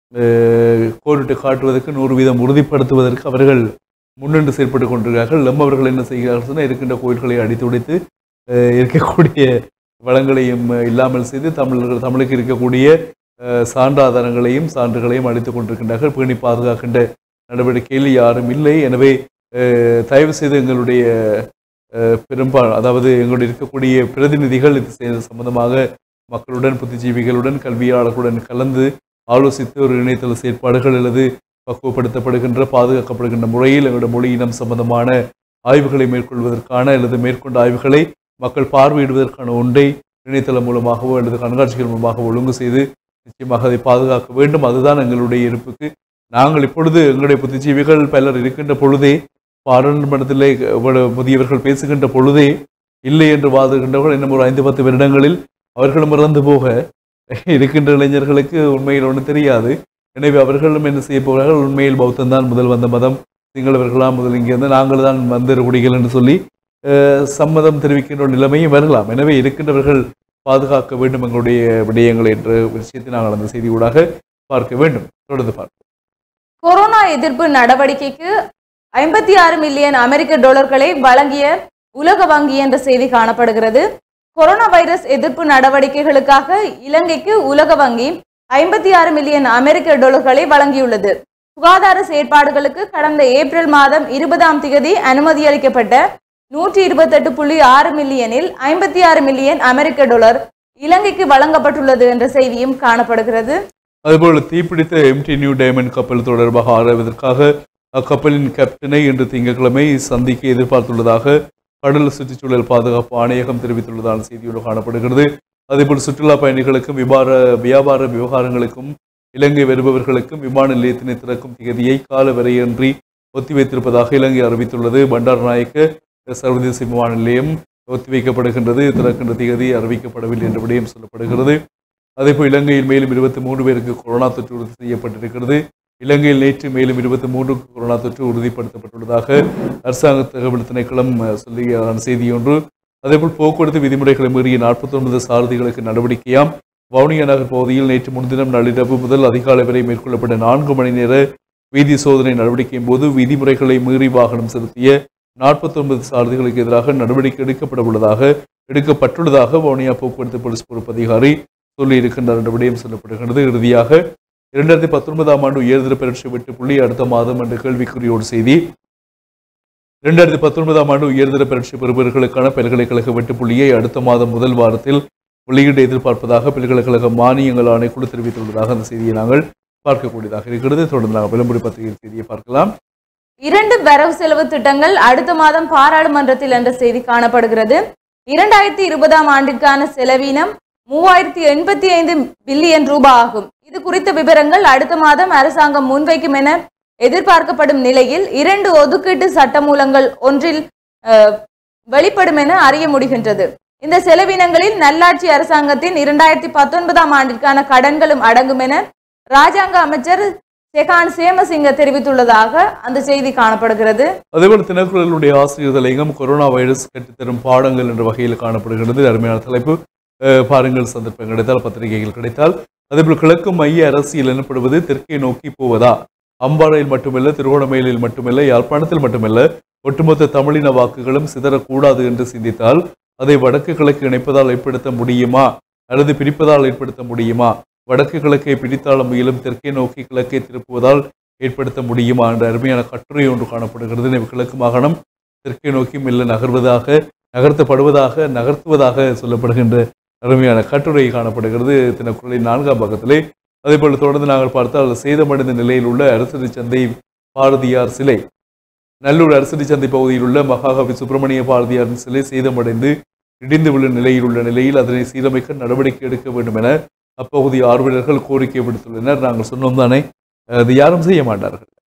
அஹ், கோடிட்டு காட்டுவதற்கு நூறு வீதம் உறுதிப்படுத்துவதற்கு அவர்கள் முன்னின்று செயற்பட்டு கொண்டிருக்கிறார்கள் நம்ம அவர்கள் என்ன செய்கிறார்கள் சொன்னால் இருக்கின்ற கோயில்களை அடித்து உடைத்து அஹ், இருக்கக்கூடிய வளங்களையும் அஹ், இல்லாமல் செய்து தமிழர்கள் தமிழுக்கு இருக்கக்கூடிய அஹ், சான்றாதாரங்களையும் சான்றுகளையும் அளித்துக் கொண்டிருக்கின்றார்கள் பேணி பாதுகாக்கின்ற நடவடிக்கையில் யாரும் இல்லை எனவே அஹ், தயவு செய்து எங்களுடைய அஹ், பெரும்பாலும் அதாவது எங்களுடைய இருக்கக்கூடிய பிரதிநிதிகள் இது செய்வது சம்பந்தமாக மக்களுடன் புத்திஜீவிகளுடன் கல்வியாளர்களுடன் கலந்து ஆலோசித்து ஒரு இணையதள செயற்பாடுகள் அல்லது பக்குவப்படுத்தப்படுகின்ற பாதுகாக்கப்படுகின்ற முறையில் எங்களுடைய மொழி இனம் சம்பந்தமான ஆய்வுகளை மேற்கொள்வதற்கான அல்லது மேற்கொண்ட ஆய்வுகளை மக்கள் பார்வையிடுவதற்கான ஒன்றை இணையதளம் மூலமாகவோ அல்லது கண்காட்சிகள் மூலமாகவோ ஒழுங்கு செய்து நிச்சயமாக அதை பாதுகாக்க வேண்டும் அதுதான் எங்களுடைய இருப்புக்கு நாங்கள் இப்பொழுது எங்களுடைய புத்திஜீவிகள் பலர் இருக்கின்ற பொழுதே பாராளுமன்றத்திலே இவ்வளவு முதியவர்கள் பேசுகின்ற பொழுதே இல்லை என்று வாதுகின்றவர்கள் இன்னும் ஒரு ஐந்து பத்து வருடங்களில் அவர்களும் இறந்து போக இருக்கின்ற இளைஞர்களுக்கு உண்மையில் ஒன்றும் தெரியாது எனவே அவர்களும் என்ன செய்ய போகிறார்கள் உண்மையில் பௌத்தம் தான் முதல் வந்த மதம் சிங்களவர்களாம் முதல் இங்கிருந்து நாங்கள் தான் வந்த குடிகள் என்று சொல்லி அஹ், சம்மதம் தெரிவிக்கின்ற ஒரு நிலைமையும் வரலாம் எனவே இருக்கின்றவர்கள் பாதுகாக்க வேண்டும் எங்களுடைய விடயங்கள் என்ற விஷயத்தை நாங்கள் அந்த செய்தியூடாக பார்க்க வேண்டும் தொடர்ந்து பார்ப்போம் கொரோனா எதிர்ப்பு நடவடிக்கைக்கு ஐம்பத்தி ஆறு மில்லியன் அமெரிக்க டாலர்களை வழங்கிய உலக வங்கி என்ற செய்தி காணப்படுகிறது கொரோனா வைரஸ் எதிர்ப்பு நடவடிக்கைகளுக்காக இலங்கைக்கு உலக வங்கி ஐம்பத்தி ஆறு மில்லியன் அமெரிக்க டாலர்களை வழங்கியுள்ளது சுகாதார செயற்பாடுகளுக்கு கடந்த ஏப்ரல் மாதம் இருபதாம் தேதி அனுமதி அளிக்கப்பட்ட நூற்றி இருபத்தெட்டு புள்ளி ஆறு மில்லியனில் ஐம்பத்தி ஆறு மில்லியன் அமெரிக்க டாலர் இலங்கைக்கு வழங்கப்பட்டுள்ளது என்ற செய்தியும் காணப்படுகிறது அதுபோல் தீப்பிடித்த எம்டி நியூ டைமண்ட் கப்பல் தொடர்பாக ஆராய்வதற்காக அக்கப்பலின் கேப்டனை இன்று திங்கட்கிழமை சந்திக்க எதிர்பார்த்துள்ளதாக கடல் சுற்றுச்சூழல் பாதுகாப்பு ஆணையகம் தெரிவித்துள்ளதான செய்தியோடு காணப்படுகிறது அதேபோல் சுற்றுலா பயணிகளுக்கும் விபார வியாபார விவகாரங்களுக்கும் இலங்கை வருபவர்களுக்கும் விமான நிலையத்தினை திறக்கும் தேதியை கால வரையின்றி ஒத்திவைத்திருப்பதாக இலங்கை அறிவித்துள்ளது பண்டாரநாயக்க சர்வதேச விமான நிலையம் ஒத்திவைக்கப்படுகின்றது திறக்கின்ற தேதி அறிவிக்கப்படவில்லை என்ற விடயம் சொல்லப்படுகிறது அதேபோல் இலங்கையில் மேலும் இருபத்தி மூன்று பேருக்கு கொரோனா தொற்று உறுதி செய்யப்பட்டிருக்கிறது இலங்கையில் நேற்று மேலும் இருபத்தி மூன்று கொரோனா தொற்று உறுதிப்படுத்தப்பட்டுள்ளதாக அரசாங்க தகவல் திணைக்களம் அஹ், சொல்லிய செய்தி ஒன்று அதேபோல் போக்குவரத்து விதிமுறைகளை மீறிய நாற்பத்தி ஒன்பது சாரதிகளுக்கு நடவடிக்கையாம் வவுனியா நகர் பகுதியில் நேற்று முன்தினம் நள்ளிரவு முதல் அதிகாலை வரை மேற்கொள்ளப்பட்ட நான்கு மணி நேர வீதி சோதனை நடவடிக்கையின் போது விதிமுறைகளை மீறி வாகனம் செலுத்திய நாற்பத்தி ஒன்பது சாரதிகளுக்கு எதிராக நடவடிக்கை எடுக்கப்பட உள்ளதாக எடுக்கப்பட்டுள்ளதாக வவுனியா போக்குவரத்து போலீஸ் பொறுப்பு அதிகாரி சொல்லி இருக்கின்றார் என்ற விடயம் சொல்லப்படுகிறது இறுதியாக இரண்டாயிரத்தி பத்தொன்பதாம் ஆண்டு உயர்தர பரீட்சை வெட்டு புள்ளி அடுத்த மாதம் என்ற கேள்விக்குறியோடு செய்தி இரண்டாயிரத்தி பத்தொன்பதாம் ஆண்டு உயர்தர பரீட்சை பெறுபவர்களுக்கான பல்கலைக்கழக வெட்டு புள்ளியை அடுத்த மாதம் முதல் வாரத்தில் வெளியிட எதிர்பார்ப்பதாக பல்கலைக்கழக மானியங்கள் ஆணைக்குழு தெரிவித்துள்ளதாக அந்த செய்தியை நாங்கள் பார்க்கக்கூடியதாக இருக்கிறது தொடர்ந்து நாங்கள் விளம்பர பத்திரிகை செய்தியை பார்க்கலாம் இரண்டு வரவு செலவு திட்டங்கள் அடுத்த மாதம் பாராளுமன்றத்தில் என்ற செய்தி காணப்படுகிறது இரண்டாயிரத்தி இருபதாம் ஆண்டிற்கான செலவீனம் மூவாயிரத்தி எண்பத்தி ஐந்து பில்லியன் ரூபாய் ஆகும் இது குறித்த விவரங்கள் அடுத்த மாதம் அரசாங்கம் முன்வைக்கும் என எதிர்பார்க்கப்படும் நிலையில் இரண்டு ஒதுக்கீட்டு சட்டமூலங்கள் ஒன்றில் அஹ், வெளிப்படும் என அறிய முடிகின்றது இந்த செலவினங்களில் நல்லாட்சி அரசாங்கத்தின் இரண்டாயிரத்தி பத்தொன்பதாம் ஆண்டிற்கான கடன்களும் அடங்கும் என ராஜாங்க அமைச்சர் செகான் சேமசிங்க தெரிவித்துள்ளதாக அந்த செய்தி காணப்படுகிறது அதேபோல் தினக்குரலுடைய ஆசிரியர் தலையங்கம் கொரோனா வைரஸ் கற்றுத்தரும் பாடங்கள் என்ற வகையில் காணப்படுகிறது அருமையான தலைப்பு அஹ், பாருங்கள் சந்தர்ப்பம் கிடைத்தால் பத்திரிகைகள் கிடைத்தால் அதேபோல் கிழக்கு மைய அரசியல் எனப்படுவது தெற்கே நோக்கி போவதா அம்பாறையில் மட்டுமல்ல திருவோணமலையில் மட்டுமல்ல யாழ்ப்பாணத்தில் மட்டுமல்ல ஒட்டுமொத்த தமிழின வாக்குகளும் சிதறக்கூடாது என்று சிந்தித்தால் அதை வடக்கு கிழக்கு இணைப்பதால் ஏற்படுத்த முடியுமா அல்லது பிரிப்பதால் ஏற்படுத்த முடியுமா வடக்கு கிழக்கை பிடித்தாலும் முயலும் தெற்கே நோக்கி கிழக்கை திருப்புவதால் ஏற்படுத்த முடியுமா என்ற அருமையான கட்டுரை ஒன்று காணப்படுகிறது எனவே கிழக்கு மாகாணம் தெற்கே நோக்கி மெல்ல நகர்வதாக நகர்த்தப்படுவதாக நகர்த்துவதாக சொல்லப்படுகின்ற அருமையான கட்டுரை காணப்படுகிறது தினக்குரலின் நான்காம் பக்கத்திலே அதேபோல் தொடர்ந்து நாங்கள் பார்த்தால் சேதமடைந்த நிலையில் உள்ள அரசடி சந்தை பாரதியார் சிலை நல்லூர் அரசடி சந்தை பகுதியில் உள்ள மகாகவி சுப்பிரமணிய பாரதியாரின் சிலை சேதமடைந்து இடிந்து விழும் நிலையில் உள்ள நிலையில் அதனை சீரமைக்க நடவடிக்கை எடுக்க வேண்டும் என அப்பகுதி ஆர்வலர்கள் கோரிக்கை விடுத்துள்ளனர் நாங்கள் சொன்னோம் தானே அது யாரும் செய்ய மாட்டார்கள்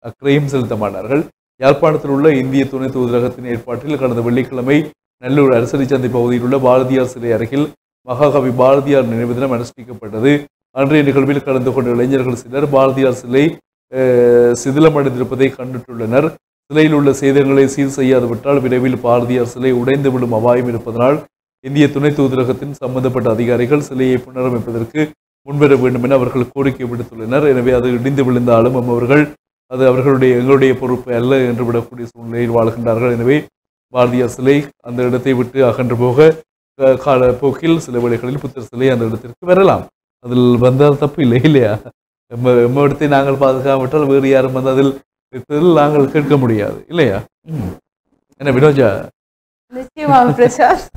அக்கறையும் செலுத்த மாட்டார்கள் யாழ்ப்பாணத்தில் உள்ள இந்திய துணை தூதரகத்தின் ஏற்பாட்டில் கடந்த வெள்ளிக்கிழமை நல்லூர் அரசடி சந்தை பகுதியில் உள்ள பாரதியார் சிலை அருகில் மகாகவி பாரதியார் நினைவு தினம் அனுஷ்டிக்கப்பட்டது அன்றைய நிகழ்வில் கலந்து கொண்ட இளைஞர்கள் சிலர் பாரதியார் சிலை அஹ், சிதிலமடைந்திருப்பதை கண்டுட்டுள்ளனர் சிலையில் உள்ள சேதங்களை சீர் செய்யாது விட்டால் விரைவில் பாரதியார் சிலை உடைந்து விடும் அபாயம் இருப்பதனால் இந்திய துணை தூதரகத்தின் சம்பந்தப்பட்ட அதிகாரிகள் சிலையை புனரமைப்பதற்கு முன்வர வேண்டும் என அவர்கள் கோரிக்கை விடுத்துள்ளனர் எனவே அது இடிந்து விழுந்தாலும் அவர்கள் அது அவர்களுடைய எங்களுடைய பொறுப்பு அல்ல என்று விடக்கூடிய சூழ்நிலையில் வாழ்கின்றார்கள் எனவே பாரதியார் சிலை அந்த இடத்தை விட்டு அகன்று போக அஹ், கால போக்கில் சில வேளைகளில் புத்தர் சிலை அந்த இடத்திற்கு வரலாம் அதில் வந்தால் தப்பு இல்லை இல்லையா எம்ம எம்ம இடத்தை நாங்கள் பாதுகாவிட்டால் வேறு யாரும் வந்து அதில் இருப்பதில் நாங்கள் கேட்க முடியாது இல்லையா ம். என்ன வினோஜா நிச்சயமாக பிரசாத்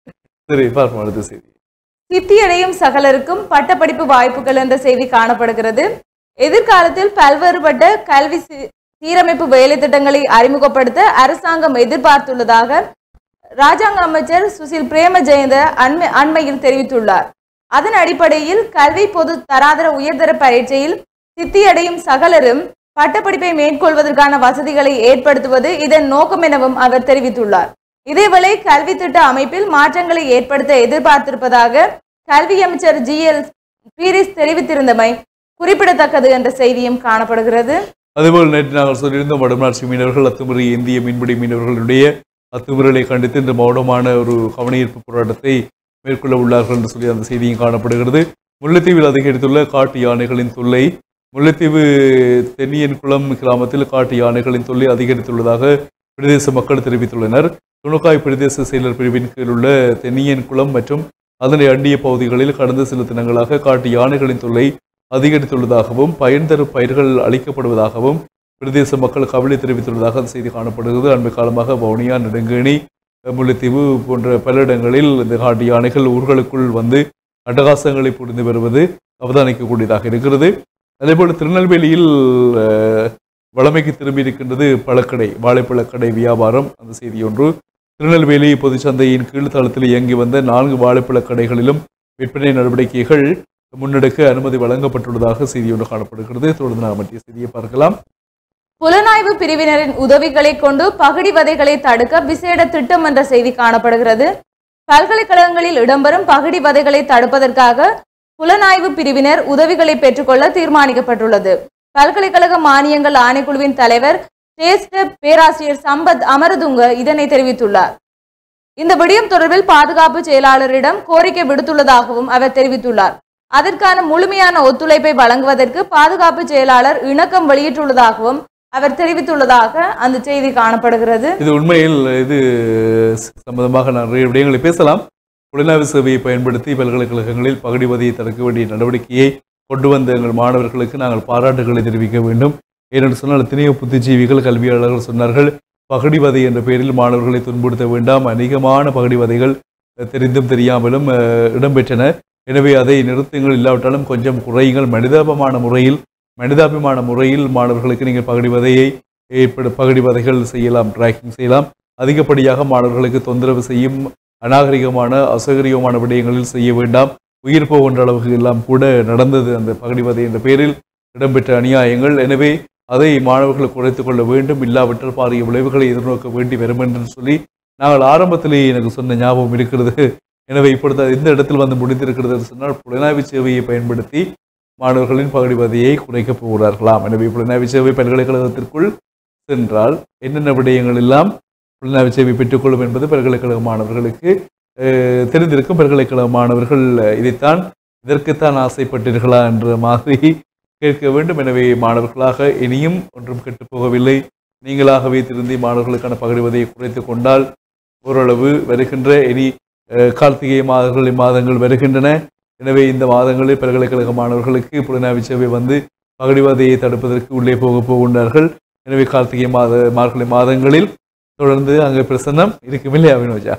சரி பார்ப்போம் அடுத்த செய்தி சித்தியடையும் சகலருக்கும் பட்டப்படிப்பு வாய்ப்புகள் என்ற செய்தி காணப்படுகிறது எதிர்காலத்தில் பல்வேறுபட்ட கல்வி சி- சீரமைப்பு வேலை திட்டங்களை அறிமுகப்படுத்த அரசாங்கம் எதிர்பார்த்துள்ளதாக ராஜாங்க அமைச்சர் சுசில் பிரேம ஜெயந்த அண்மை அண்மையில் தெரிவித்துள்ளார் அதன் அடிப்படையில் கல்வி பொது தராதர உயர்தர பரீட்சையில் சித்தியடையும் சகலரும் பட்டப்படிப்பை மேற்கொள்வதற்கான வசதிகளை ஏற்படுத்துவது இதன் நோக்கம் எனவும் அவர் தெரிவித்துள்ளார் இதேவேளை கல்வி திட்ட அமைப்பில் மாற்றங்களை ஏற்படுத்த எதிர்பார்த்திருப்பதாக கல்வி அமைச்சர் ஜி எல் பீரிஸ் தெரிவித்திருந்தமை குறிப்பிடத்தக்கது என்ற செய்தியும் காணப்படுகிறது அதேபோல் நேற்று நாங்கள் சொல்லியிருந்தோம் வடமராட்சி மீனவர்கள் அத்துமுறை இந்திய மீன்பிடி மீனவர்களுடைய அத்துமுறைகளை கண்டித்து இந்த மௌனமான ஒரு கவனஈர்ப்பு போராட்டத்தை மேற்கொள்ள உள்ளார்கள் என்று சொல்லி அந்த செய்தியும் காணப்படுகிறது முல்லைத்தீவில் அதிகரித்துள்ள காட்டு யானைகளின் தொல்லை முல்லைத்தீவு தென்னியன் குளம் கிராமத்தில் காட்டு யானைகளின் தொல்லை அதிகரித்துள்ளதாக பிரதேச மக்கள் தெரிவித்துள்ளனர் துணுக்காய் பிரதேச செயலர் பிரிவின் கீழ் உள்ள தென்னியன் குளம் மற்றும் அதனை அண்டிய பகுதிகளில் கடந்த சில தினங்களாக காட்டு யானைகளின் தொல்லை அதிகரித்துள்ளதாகவும் பயன் தரும் பயிர்கள் அளிக்கப்படுவதாகவும் பிரதேச மக்கள் கவலை தெரிவித்துள்ளதாக அந்த செய்தி காணப்படுகிறது அண்மை காலமாக வவுனியா நெடுங்கேணி முல்லைத்தீவு போன்ற பல இடங்களில் இந்த காட்டு யானைகள் ஊர்களுக்குள் வந்து அட்டகாசங்களை புரிந்து வருவது அவதானிக்கக்கூடியதாக இருக்கிறது அதேபோல் திருநெல்வேலியில் அஹ், வளமைக்கு திரும்பி இருக்கின்றது பழக்கடை வாழைப்பழக்கடை வியாபாரம் அந்த செய்தி ஒன்று திருநெல்வேலி பொதுச்சந்தையின் கீழ்த்தளத்தில் இயங்கி வந்த நான்கு வாழைப்பழக் கடைகளிலும் விற்பனை நடவடிக்கைகள் முன்னெடுக்க அனுமதி வழங்கப்பட்டுள்ளதாக செய்தி ஒன்று காணப்படுகிறது தொடர்ந்து நாம் மத்திய செய்தியை பார்க்கலாம் புலனாய்வு பிரிவினரின் உதவிகளை கொண்டு பகுடி வதைகளை தடுக்க விசேட திட்டம் என்ற செய்தி காணப்படுகிறது பல்கலைக்கழகங்களில் இடம்பெறும் பகுடி வதைகளை தடுப்பதற்காக புலனாய்வு பிரிவினர் உதவிகளை பெற்றுக்கொள்ள தீர்மானிக்கப்பட்டுள்ளது பல்கலைக்கழக மானியங்கள் ஆணைக்குழுவின் தலைவர் சிரேஷ்ட பேராசிரியர் சம்பத் அமரதுங்க இதனை தெரிவித்துள்ளார் இந்த விடயம் தொடர்பில் பாதுகாப்பு செயலாளரிடம் கோரிக்கை விடுத்துள்ளதாகவும் அவர் தெரிவித்துள்ளார் அதற்கான முழுமையான ஒத்துழைப்பை வழங்குவதற்கு பாதுகாப்பு செயலாளர் இணக்கம் வெளியிட்டுள்ளதாகவும் அவர் தெரிவித்துள்ளதாக அந்த செய்தி காணப்படுகிறது இது உண்மையில் இது சம்பந்தமாக நிறைய விடயங்களை பேசலாம் புலனாய்வு சேவையை பயன்படுத்தி பல்கலைக்கழகங்களில் பகுடிவதையை தடுக்க வேண்டிய நடவடிக்கையை கொண்டு வந்த எங்கள் மாணவர்களுக்கு நாங்கள் பாராட்டுகளை தெரிவிக்க வேண்டும் ஏனென்று சொன்னால் எத்தனையோ புத்திஜீவிகள் கல்வியாளர்கள் சொன்னார்கள் பகுடிவதை என்ற பெயரில் மாணவர்களை துன்புறுத்த வேண்டாம் அநேகமான பகுடிவதைகள் அஹ், தெரிந்தும் தெரியாமலும் அஹ், இடம்பெற்றன எனவே அதை நிறுத்துங்கள் இல்லாவிட்டாலும் கொஞ்சம் குறையுங்கள் மனிதாபமான முறையில் மனிதாபிமான முறையில் மாணவர்களுக்கு நீங்கள் பகுடிவதையை ஏற்படு பகுடிவதைகள் செய்யலாம் ட்ராக்கிங் செய்யலாம் அதிகப்படியாக மாணவர்களுக்கு தொந்தரவு செய்யும் அநாகரிகமான அசகரியமான விடயங்களில் செய்ய வேண்டாம் உயிர் போகின்ற அளவுக்கு எல்லாம் கூட நடந்தது அந்த பகுடிவதை என்ற பெயரில் இடம்பெற்ற அநியாயங்கள் எனவே அதை மாணவர்கள் குறைத்துக் கொள்ள வேண்டும் இல்லாவிட்டால் பாரிய விளைவுகளை எதிர்நோக்க வேண்டி வரும் என்று சொல்லி நாங்கள் ஆரம்பத்திலேயே எனக்கு சொன்ன ஞாபகம் இருக்கிறது எனவே இப்பொழுது அது எந்த இடத்தில் வந்து முடிந்திருக்கிறது என்று சொன்னால் புலனாய்வு சேவையை பயன்படுத்தி மாணவர்களின் பகுடிவதையை குறைக்கப் போகிறார்களாம் எனவே புலனாய்வு சேவை பல்கலைக்கழகத்திற்குள் சென்றால் என்னென்ன விடயங்கள் எல்லாம் புலனாய்வு சேவை பெற்றுக்கொள்ளும் என்பது பல்கலைக்கழக மாணவர்களுக்கு அஹ், தெரிந்திருக்கும் பல்கலைக்கழக மாணவர்கள் அஹ், இதைத்தான் இதற்குத்தான் ஆசைப்பட்டீர்களா என்ற மாதிரி கேட்க வேண்டும் எனவே மாணவர்களாக இனியும் ஒன்றும் கெட்டுப் போகவில்லை நீங்களாகவே திருந்தி மாணவர்களுக்கான பகிர்வதை குறைத்துக் கொண்டால் ஓரளவு வருகின்ற இனி அஹ், கார்த்திகை மாதங்கள் மாதங்கள் வருகின்றன எனவே இந்த மாதங்களில் பல்கலைக்கழக மாணவர்களுக்கு புலனாய்வு சேவை வந்து பகடிவாதையை தடுப்பதற்கு உள்ளே போக போகின்றார்கள் எனவே கார்த்திகை மாத மார்கழி மாதங்களில் தொடர்ந்து அங்கே பிரசன்னம் இருக்கும் இல்லையா வினோஜா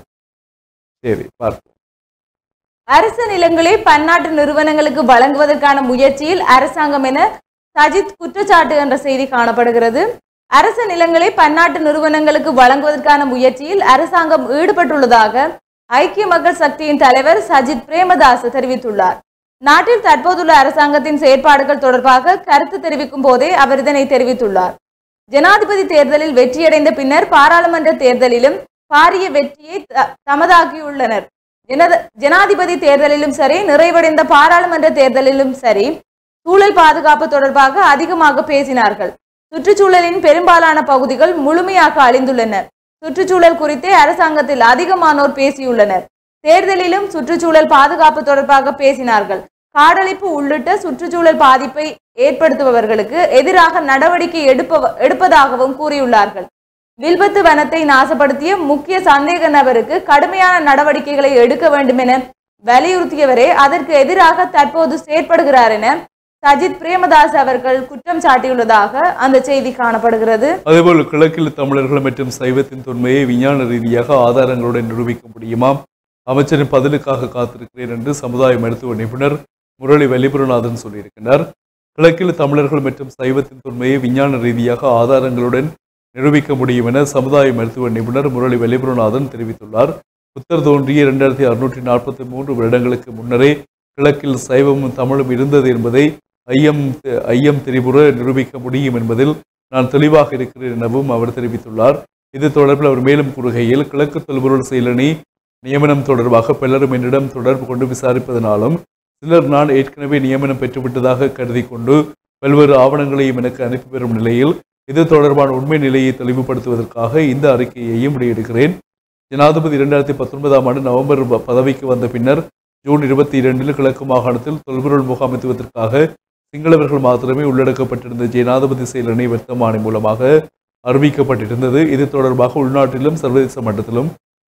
சரி பார்ப்போம் அரசு நிலங்களை பன்னாட்டு நிறுவனங்களுக்கு வழங்குவதற்கான முயற்சியில் அரசாங்கம் என சஜித் குற்றச்சாட்டு என்ற செய்தி காணப்படுகிறது அரசு நிலங்களை பன்னாட்டு நிறுவனங்களுக்கு வழங்குவதற்கான முயற்சியில் அரசாங்கம் ஈடுபட்டுள்ளதாக ஐக்கிய மக்கள் சக்தியின் தலைவர் சஜித் பிரேமதாஸ் தெரிவித்துள்ளார் நாட்டில் தற்போதுள்ள அரசாங்கத்தின் செயற்பாடுகள் தொடர்பாக கருத்து தெரிவிக்கும் போதே அவர் இதனை தெரிவித்துள்ளார் ஜனாதிபதி தேர்தலில் வெற்றியடைந்த பின்னர் பாராளுமன்ற தேர்தலிலும் பாரிய வெற்றியை த- தமதாக்கியுள்ளனர் ஜனத- ஜனாதிபதி தேர்தலிலும் சரி நிறைவடைந்த பாராளுமன்ற தேர்தலிலும் சரி சூழல் பாதுகாப்பு தொடர்பாக அதிகமாக பேசினார்கள் சுற்றுச்சூழலின் பெரும்பாலான பகுதிகள் முழுமையாக அழிந்துள்ளன சுற்றுச்சூழல் குறித்தே அரசாங்கத்தில் அதிகமானோர் பேசியுள்ளனர் தேர்தலிலும் சுற்றுச்சூழல் பாதுகாப்பு தொடர்பாக பேசினார்கள் காடழிப்பு உள்ளிட்ட சுற்றுச்சூழல் பாதிப்பை ஏற்படுத்துபவர்களுக்கு எதிராக நடவடிக்கை எடுப்ப எடுப்பதாகவும் கூறியுள்ளார்கள் வில்பத்து வனத்தை நாசப்படுத்திய முக்கிய சந்தேக நபருக்கு கடுமையான நடவடிக்கைகளை எடுக்க வேண்டும் என வலியுறுத்தியவரே அதற்கு எதிராக தற்போது செயற்படுகிறார் என சஜித் பிரேமதாஸ் அவர்கள் குற்றம் சாட்டியுள்ளதாக அந்த செய்தி காணப்படுகிறது அதேபோல் கிழக்கில் தமிழர்கள் மற்றும் சைவத்தின் தொன்மையை விஞ்ஞான ரீதியாக ஆதாரங்களுடன் நிரூபிக்க முடியுமா அமைச்சரின் பதிலுக்காக காத்திருக்கிறேன் என்று சமுதாய மருத்துவ நிபுணர் முரளி வல்லிபுரநாதன் சொல்லியிருக்கிறார் கிழக்கில் தமிழர்கள் மற்றும் சைவத்தின் தொன்மையை விஞ்ஞான ரீதியாக ஆதாரங்களுடன் நிரூபிக்க முடியும் என சமுதாய மருத்துவ நிபுணர் முரளி வல்லிபுரநாதன் தெரிவித்துள்ளார் புத்தர் தோன்றிய இரண்டாயிரத்தி அறுநூற்றி நாற்பத்தி மூன்று வருடங்களுக்கு முன்னரே கிழக்கில் சைவமும் தமிழும் இருந்தது என்பதை ஐயம் ஐயம் திரிபுர நிரூபிக்க முடியும் என்பதில் நான் தெளிவாக இருக்கிறேன் எனவும் அவர் தெரிவித்துள்ளார் இது தொடர்பில் அவர் மேலும் கூறுகையில் கிழக்கு தொல்பொருள் செயலணி நியமனம் தொடர்பாக பலரும் என்னிடம் தொடர்பு கொண்டு விசாரிப்பதனாலும் சிலர் நான் ஏற்கனவே நியமனம் பெற்றுவிட்டதாக கருதி கொண்டு பல்வேறு ஆவணங்களையும் எனக்கு அனுப்பி பெறும் நிலையில் இது தொடர்பான உண்மை நிலையை தெளிவுபடுத்துவதற்காக இந்த அறிக்கையையும் வெளியிடுகிறேன் ஜனாதிபதி இரண்டாயிரத்தி பத்தொன்பதாம் ஆண்டு நவம்பர் ப- பதவிக்கு வந்த பின்னர் ஜூன் இருபத்தி இரண்டில் கிழக்கு மாகாணத்தில் தொல்பொருள் முகாமைத்துவத்திற்காக சிங்களவர்கள் மாத்திரமே உள்ளடக்கப்பட்டிருந்த ஜனாதிபதி செயலணி வர்த்தமானி மூலமாக அறிவிக்கப்பட்டிருந்தது இது தொடர்பாக உள்நாட்டிலும் சர்வதேச மட்டத்திலும்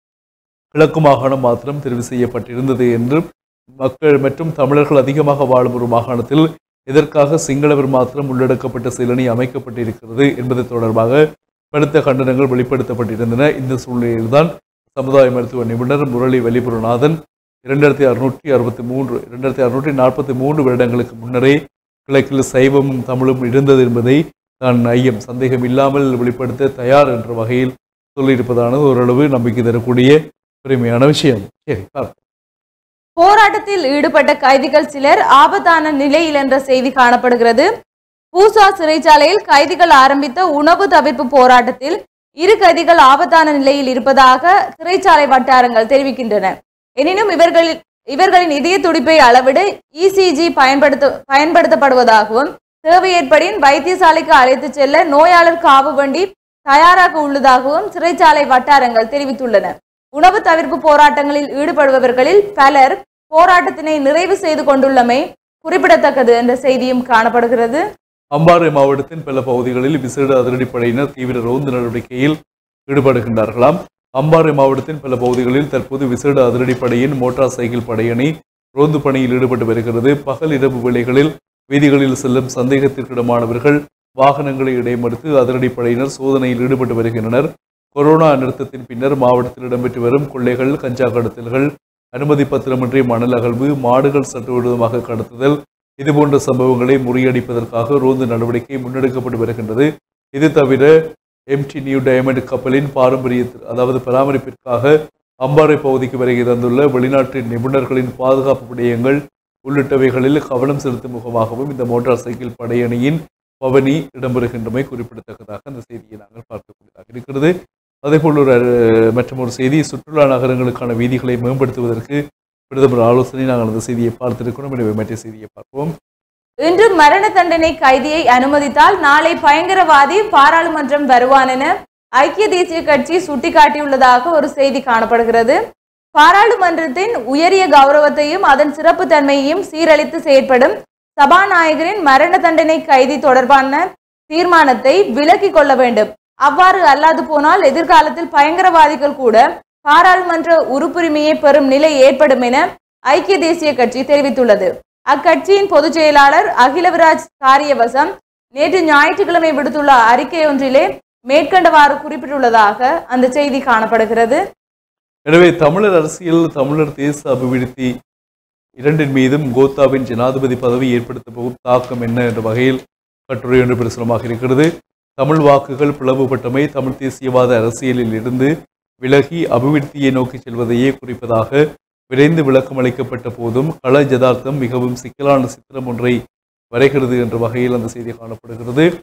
கிழக்கு மாகாணம் மாத்திரம் தெரிவு செய்யப்பட்டிருந்தது என்றும் மக்கள் மற்றும் தமிழர்கள் அதிகமாக வாழும் ஒரு மாகாணத்தில் இதற்காக சிங்களவர் மாத்திரம் உள்ளடக்கப்பட்ட செயலணி அமைக்கப்பட்டிருக்கிறது என்பது தொடர்பாக படுத்த கண்டனங்கள் வெளிப்படுத்தப்பட்டிருந்தன இந்த சூழ்நிலையில்தான் சமுதாய மருத்துவ நிபுணர் முரளி வலிபுரநாதன் இரண்டாயிரத்தி அறுநூற்றி அறுபத்தி மூன்று இரண்டாயிரத்தி அறுநூற்றி நாற்பத்தி மூன்று வருடங்களுக்கு முன்னரே கிழக்கில் சைவமும் தமிழும் இருந்தது என்பதை தான் ஐயம் சந்தேகம் இல்லாமல் வெளிப்படுத்த தயார் என்ற வகையில் சொல்லியிருப்பதானது ஓரளவு நம்பிக்கை தரக்கூடிய பெருமையான விஷயம் சரி பார்ப்போம். போராட்டத்தில் ஈடுபட்ட கைதிகள் சிலர் ஆபத்தான நிலையில் என்ற செய்தி காணப்படுகிறது பூசா சிறைச்சாலையில் கைதிகள் ஆரம்பித்த உணவு தவிர்ப்பு போராட்டத்தில் இரு கைதிகள் ஆபத்தான நிலையில் இருப்பதாக சிறைச்சாலை வட்டாரங்கள் தெரிவிக்கின்றன எனினும் இவர்களில் இவர்களின் இதய துடிப்பை அளவிட இசிஜி பயன்படுத்த பயன்படுத்தப்படுவதாகவும் தேவை ஏற்படின் வைத்தியசாலைக்கு அழைத்துச் செல்ல நோயாளர் காவு வண்டி தயாராக உள்ளதாகவும் சிறைச்சாலை வட்டாரங்கள் தெரிவித்துள்ளன உணவு தவிர்ப்பு போராட்டங்களில் ஈடுபடுபவர்களில் பலர் போராட்டத்தினை நிறைவு செய்து கொண்டுள்ளமை குறிப்பிடத்தக்கது என்ற செய்தியும் காணப்படுகிறது அம்பாறை மாவட்டத்தின் பல பகுதிகளில் விசேட அதிரடிப்படையினர் தீவிர ரோந்து நடவடிக்கையில் ஈடுபடுகின்றார்களாம் அம்பாறை மாவட்டத்தின் பல பகுதிகளில் தற்போது விசேட அதிரடிப்படையின் மோட்டார் சைக்கிள் படையணி ரோந்து பணியில் ஈடுபட்டு வருகிறது பகல் இரவு வேளைகளில் வீதிகளில் செல்லும் சந்தேகத்திற்கிடமானவர்கள் வாகனங்களை இடைமறித்து அதிரடிப்படையினர் சோதனையில் ஈடுபட்டு வருகின்றனர் கொரோனா நிறுத்தத்தின் பின்னர் மாவட்டத்தில் இடம்பெற்று வரும் கொள்ளைகள் கஞ்சா கடத்தல்கள் அனுமதி பத்திரமின்றி மணல் அகழ்வு மாடுகள் சட்டவிரோதமாக கடத்துதல் இதுபோன்ற சம்பவங்களை முறியடிப்பதற்காக ரோந்து நடவடிக்கை முன்னெடுக்கப்பட்டு வருகின்றது இது தவிர எம்டி நியூ டயமண்ட் கப்பலின் பாரம்பரிய அதாவது பராமரிப்பிற்காக அம்பாறை பகுதிக்கு வருகை தந்துள்ள வெளிநாட்டு நிபுணர்களின் பாதுகாப்பு விடயங்கள் உள்ளிட்டவைகளில் கவனம் செலுத்தும் முகமாகவும் இந்த மோட்டார் சைக்கிள் படையணியின் பவனி இடம்பெறுகின்றமை குறிப்பிடத்தக்கதாக அந்த செய்தியை நாங்கள் பார்க்கக்கூடியதாக இருக்கிறது அதேபோல் ஒரு அஹ், மற்றும் ஒரு செய்தி சுற்றுலா நகரங்களுக்கான வீதிகளை மேம்படுத்துவதற்கு பிரதமர் ஆலோசனை நாங்கள் அந்த செய்தியை பார்த்திருக்கிறோம் எனவே மற்ற செய்தியை பார்ப்போம் இன்று மரண தண்டனை கைதியை அனுமதித்தால் நாளை பயங்கரவாதி பாராளுமன்றம் வருவான் என ஐக்கிய தேசிய கட்சி சுட்டிக்காட்டியுள்ளதாக ஒரு செய்தி காணப்படுகிறது பாராளுமன்றத்தின் உயரிய கௌரவத்தையும் அதன் சிறப்பு தன்மையையும் சீரழித்து செயற்படும் சபாநாயகரின் மரண தண்டனை கைதி தொடர்பான தீர்மானத்தை விலக்கிக் கொள்ள வேண்டும் அவ்வாறு அல்லாது போனால் எதிர்காலத்தில் பயங்கரவாதிகள் கூட பாராளுமன்ற உறுப்புரிமையை பெறும் நிலை ஏற்படும் என ஐக்கிய தேசிய கட்சி தெரிவித்துள்ளது அக்கட்சியின் பொதுச் செயலாளர் அகிலவிராஜ் காரியவசம் நேற்று ஞாயிற்றுக்கிழமை விடுத்துள்ள அறிக்கை ஒன்றிலே மேற்கண்டவாறு குறிப்பிட்டுள்ளதாக அந்த செய்தி காணப்படுகிறது எனவே தமிழர் அரசியல் தமிழர் தேச அபிவிருத்தி இரண்டின் மீதும் கோத்தாவின் ஜனாதிபதி பதவி ஏற்படுத்த போகும் தாக்கம் என்ன என்ற வகையில் கட்டுரை ஒன்று பிரசுரமாக இருக்கிறது தமிழ் வாக்குகள் பிளவுபட்டமை தமிழ் தேசியவாத அரசியலில் இருந்து விலகி அபிவிருத்தியை நோக்கி செல்வதையே குறிப்பதாக விரைந்து விளக்கம் அளிக்கப்பட்ட போதும் கள ஜதார்த்தம் மிகவும் சிக்கலான சித்திரம் ஒன்றை வரைகிறது என்ற வகையில் அந்த செய்தி காணப்படுகிறது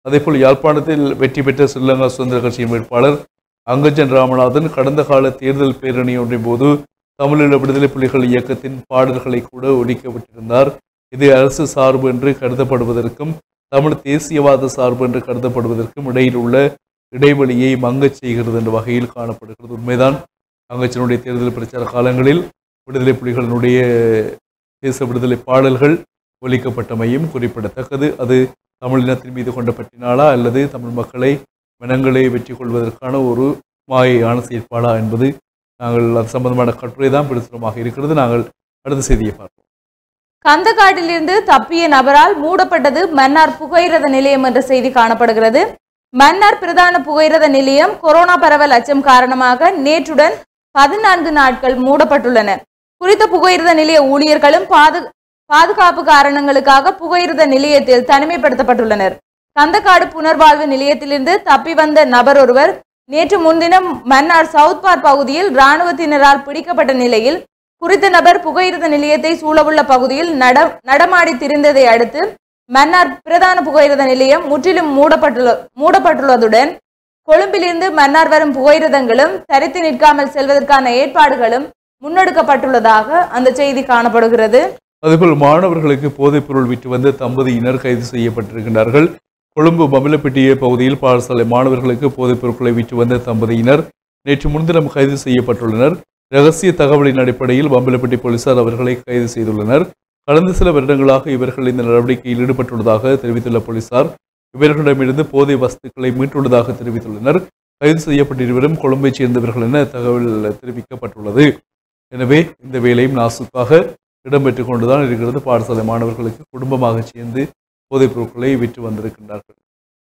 அதேபோல் யாழ்ப்பாணத்தில் வெற்றி பெற்ற ஸ்ரீலங்கா சுதந்திர கட்சியின் வேட்பாளர் அங்கஜன் ராமநாதன் கடந்த கால தேர்தல் பேரணி ஒன்றின் போது தமிழீழ விடுதலை புலிகள் இயக்கத்தின் பாடல்களை கூட ஒழிக்கப்பட்டிருந்தார் இது அரசு சார்பு என்று கருதப்படுவதற்கும் தமிழ் தேசியவாத சார்பு என்று கருதப்படுவதற்கும் இடையில் உள்ள இடைவெளியை மங்கச் செய்கிறது என்ற வகையில் காணப்படுகிறது உண்மைதான் அங்கச்சனுடைய தேர்தல் பிரச்சார காலங்களில் விடுதலை புலிகளினுடைய தேச விடுதலை பாடல்கள் ஒலிக்கப்பட்டமையும் குறிப்பிடத்தக்கது அது தமிழினத்தின் மீது கொண்ட பற்றினாலா அல்லது தமிழ் மக்களை மனங்களை வெற்றி கொள்வதற்கான ஒரு மாயையான செயற்பாடா என்பது நாங்கள் அது சம்பந்தமான கட்டுரை தான் பிரசுரமாக இருக்கிறது நாங்கள் அடுத்த செய்தியை பார்ப்போம் கந்தக்காட்டிலிருந்து தப்பிய நபரால் மூடப்பட்டது மன்னார் புகையிரத நிலையம் என்ற செய்தி காணப்படுகிறது மன்னார் பிரதான புகையிரத நிலையம் கொரோனா பரவல் அச்சம் காரணமாக நேற்றுடன் பதினான்கு நாட்கள் மூடப்பட்டுள்ளன குறித்த புகையிரத நிலைய ஊழியர்களும் பாது பாதுகாப்பு காரணங்களுக்காக புகையிரத நிலையத்தில் தனிமைப்படுத்தப்பட்டுள்ளனர் கந்தக்காடு புனர்வாழ்வு நிலையத்திலிருந்து தப்பி வந்த நபர் ஒருவர் நேற்று முன்தினம் மன்னார் சவுத் பார்க் பகுதியில் இராணுவத்தினரால் பிடிக்கப்பட்ட நிலையில் குறித்த நபர் புகையிரத நிலையத்தை சூழவுள்ள பகுதியில் நட நடமாடி திரிந்ததை அடுத்து மன்னார் பிரதான புகையிரத நிலையம் முற்றிலும் மூடப்பட்டுள்ள மூடப்பட்டுள்ளதுடன் கொழும்பிலிருந்து மன்னார் வரும் புகையிரதங்களும் தரித்து நிற்காமல் செல்வதற்கான ஏற்பாடுகளும் முன்னெடுக்கப்பட்டுள்ளதாக அந்த செய்தி காணப்படுகிறது அதேபோல் மாணவர்களுக்கு போதைப் பொருள் விற்று வந்த தம்பதியினர் கைது செய்யப்பட்டிருக்கின்றார்கள் கொழும்பு மமிலப்பட்டிய பகுதியில் பாடசாலை மாணவர்களுக்கு போதைப் பொருட்களை விற்று வந்த தம்பதியினர் நேற்று முன்தினம் கைது செய்யப்பட்டுள்ளனர் ரகசிய தகவலின் அடிப்படையில் மம்பிலப்பட்டி போலீசார் அவர்களை கைது செய்துள்ளனர் கடந்த சில வருடங்களாக இவர்கள் இந்த நடவடிக்கையில் ஈடுபட்டுள்ளதாக தெரிவித்துள்ள போலீசார் இவர்களிடமிருந்து போதை வஸ்துக்களை மீட்டுள்ளதாக தெரிவித்துள்ளனர் கைது செய்யப்பட்ட இருவரும் கொழும்பைச் சேர்ந்தவர்கள் என தகவல் தெரிவிக்கப்பட்டுள்ளது எனவே இந்த வேலையும் நாசுக்காக இடம்பெற்றுக் கொண்டுதான் இருக்கிறது பாடசாலை மாணவர்களுக்கு குடும்பமாக சேர்ந்து போதைப் பொருட்களை விற்று வந்திருக்கின்றார்கள்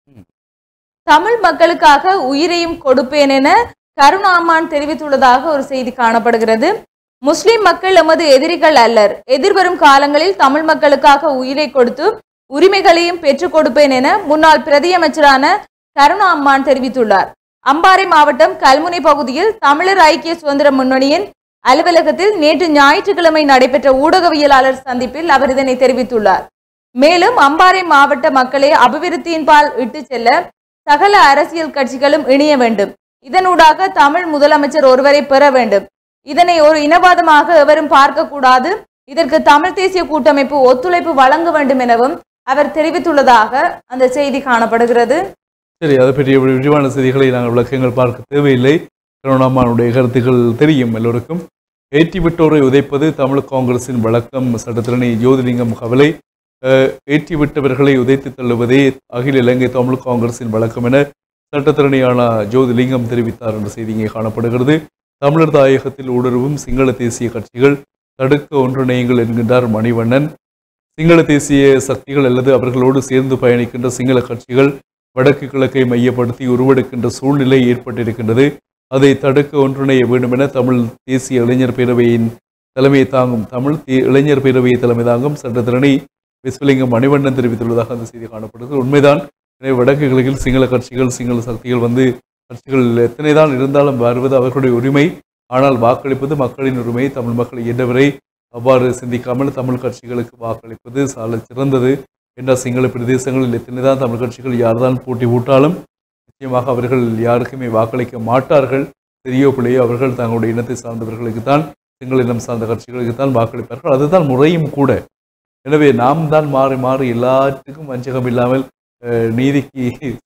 தமிழ் மக்களுக்காக உயிரையும் கொடுப்பேன் என கருணாமான் தெரிவித்துள்ளதாக ஒரு செய்தி காணப்படுகிறது முஸ்லிம் மக்கள் எமது எதிரிகள் அல்லர் எதிர்வரும் காலங்களில் தமிழ் மக்களுக்காக உயிரை கொடுத்து உரிமைகளையும் பெற்றுக் கொடுப்பேன் என முன்னாள் பிரதியமைச்சரான கருணா அம்மான் தெரிவித்துள்ளார் அம்பாறை மாவட்டம் கல்முனை பகுதியில் தமிழர் ஐக்கிய சுதந்திர முன்னணியின் அலுவலகத்தில் நேற்று ஞாயிற்றுக்கிழமை நடைபெற்ற ஊடகவியலாளர் சந்திப்பில் அவர் இதனை தெரிவித்துள்ளார் மேலும் அம்பாறை மாவட்ட மக்களை அபிவிருத்தியின்பால் இட்டுச் செல்ல சகல அரசியல் கட்சிகளும் இணைய வேண்டும் இதனூடாக தமிழ் முதலமைச்சர் ஒருவரை பெற வேண்டும் இதனை ஒரு இனவாதமாக எவரும் பார்க்கக்கூடாது இதற்கு தமிழ் தேசிய கூட்டமைப்பு ஒத்துழைப்பு வழங்க வேண்டும் எனவும் அவர் தெரிவித்துள்ளதாக அந்த செய்தி காணப்படுகிறது சரி அதை பற்றிய விரிவான செய்திகளை நாங்கள் விளக்கங்கள் பார்க்க தேவையில்லை கருணாமானுடைய கருத்துக்கள் தெரியும் எல்லோருக்கும் ஏற்றி விட்டோரை உதைப்பது தமிழ் காங்கிரசின் வழக்கம் சட்டத்திரணி ஜோதிலிங்கம் கவலை அஹ், ஏற்றி விட்டவர்களை உதைத்து தள்ளுவதே அகில இலங்கை தமிழ் காங்கிரசின் வழக்கம் என சட்டத்திறனியான ஜோதிலிங்கம் தெரிவித்தார் என்ற செய்தி இங்கே காணப்படுகிறது தமிழர் தாயகத்தில் ஊடுருவும் சிங்கள தேசிய கட்சிகள் தடுக்க ஒன்றிணையுங்கள் என்கின்றார் மணிவண்ணன் சிங்கள தேசிய சக்திகள் அல்லது அவர்களோடு சேர்ந்து பயணிக்கின்ற சிங்கள கட்சிகள் வடக்கு கிழக்கை மையப்படுத்தி உருவெடுக்கின்ற சூழ்நிலை ஏற்பட்டிருக்கின்றது அதை தடுக்க ஒன்றிணைய வேண்டும் என தமிழ் தேசிய இளைஞர் பேரவையின் தலைமையை தாங்கும் தமிழ் தே- இளைஞர் பேரவையை தலைமை தாங்கும் சட்டத்திரணி விஸ்வலிங்கம் மணிவண்ணன் தெரிவித்துள்ளதாக அந்த செய்தி காணப்படுகிறது உண்மைதான் எனவே வடக்கு கிழக்கில் சிங்கள கட்சிகள் சிங்கள சக்திகள் வந்து கட்சிகள் எத்தனை தான் இருந்தாலும் வருவது அவர்களுடைய உரிமை ஆனால் வாக்களிப்பது மக்களின் உரிமை தமிழ் மக்கள் இயன்றவரை அவ்வாறு சிந்திக்காமல் தமிழ் கட்சிகளுக்கு வாக்களிப்பது சால சிறந்தது என்ற சிங்கள பிரதேசங்களில் எத்தனை தான் தமிழ் கட்சிகள் யார்தான் போட்டி போட்டாலும் நிச்சயமாக அவர்கள் யாருக்குமே வாக்களிக்க மாட்டார்கள் பெரியோ பிள்ளையோ அவர்கள் தங்களுடைய இனத்தை சார்ந்தவர்களுக்கு தான் சிங்கள இனம் சார்ந்த கட்சிகளுக்கு தான் வாக்களிப்பார்கள் அதுதான் முறையும் கூட எனவே நாம் தான் மாறி மாறி எல்லாத்துக்கும் வஞ்சகம் இல்லாமல் அஹ், நீதிக்கு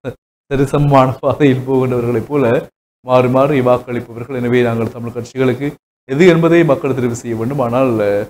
சரிசமமான பாதையில் போகின்றவர்களைப் போல மாறி மாறி வாக்களிப்பவர்கள் எனவே நாங்கள் தமிழ் கட்சிகளுக்கு எது என்பதை மக்கள் தெரிவு செய்ய வேண்டும் ஆனால் அஹ்,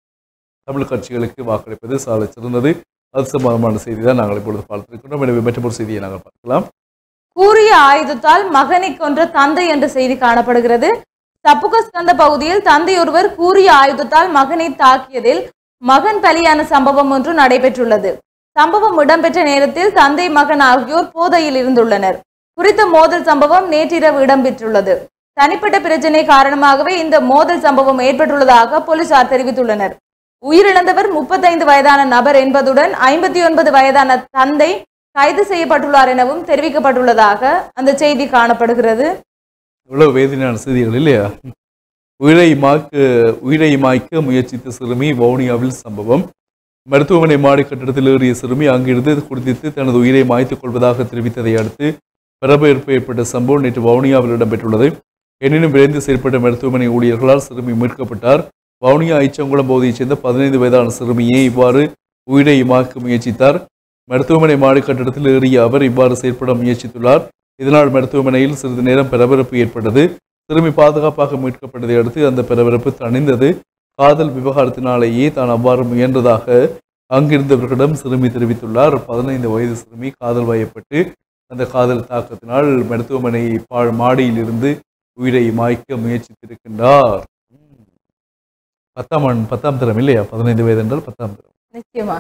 தமிழ் கட்சிகளுக்கு வாக்களிப்பது சால சிறந்தது அது சம்பந்தமான செய்தி தான் நாங்கள் இப்பொழுது பார்த்திருக்கின்றோம் எனவே மற்றொரு செய்தியை நாங்கள் பார்க்கலாம் கூறிய ஆயுதத்தால் மகனை கொன்ற தந்தை என்ற செய்தி காணப்படுகிறது தப்புகஸ்கந்த பகுதியில் தந்தை ஒருவர் கூறிய ஆயுதத்தால் மகனை தாக்கியதில் மகன் பலியான சம்பவம் ஒன்று நடைபெற்றுள்ளது சம்பவம் இடம்பெற்ற நேரத்தில் தந்தை மகன் ஆகியோர் போதையில் இருந்துள்ளனர் குறித்த மோதல் சம்பவம் நேற்றிரவு இடம்பெற்றுள்ளது தனிப்பட்ட பிரச்சினை காரணமாகவே இந்த மோதல் சம்பவம் ஏற்பட்டுள்ளதாக போலீசார் தெரிவித்துள்ளனர் உயிரிழந்தவர் முப்பத்தைந்து வயதான நபர் என்பதுடன் ஐம்பத்தி ஒன்பது வயதான தந்தை கைது செய்யப்பட்டுள்ளார் எனவும் தெரிவிக்கப்பட்டுள்ளதாக அந்த செய்தி காணப்படுகிறது இவ்வளவு வேதனையான செய்திகள் இல்லையா உயிரை மாய்க்க உயிரை மாய்க்க முயற்சித்த சிறுமி வவுனியாவில் சம்பவம் மருத்துவமனை மாடி கட்டிடத்தில் ஏறிய சிறுமி அங்கிருந்து குடித்து தனது உயிரை மாய்த்துக் கொள்வதாக தெரிவித்ததை அடுத்து பரபரப்பு ஏற்பட்ட சம்பவம் நேற்று வவுனியாவில் இடம்பெற்றுள்ளது எனினும் விரைந்து செயல்பட்ட மருத்துவமனை ஊழியர்களால் சிறுமி மீட்கப்பட்டார் வவுனியா ஐச்சங்குளம் பகுதியைச் சேர்ந்த பதினைந்து வயதான சிறுமியே இவ்வாறு உயிரை மாய்க்க முயற்சித்தார் மருத்துவமனை மாடி கட்டிடத்தில் ஏறிய அவர் இவ்வாறு செயல்பட முயற்சித்துள்ளார் இதனால் மருத்துவமனையில் சிறிது நேரம் பரபரப்பு ஏற்பட்டது சிறுமி பாதுகாப்பாக மீட்கப்பட்டதை அடுத்து அந்த பரபரப்பு தணிந்தது காதல் விவகாரத்தினாலேயே தான் அவ்வாறு முயன்றதாக அங்கிருந்தவர்களிடம் சிறுமி தெரிவித்துள்ளார் பதினைந்து வயது சிறுமி காதல் வயப்பட்டு அந்த காதல் தாக்கத்தினால் மருத்துவமனை பா மாடியில் இருந்து உயிரை மாய்க்க முயற்சித்திருக்கின்றார் உம். பத்தாம் ஆண்டு பத்தாம் தரம் இல்லையா பதினைந்து வயது என்றால் பத்தாம் தரம் நிச்சயமாக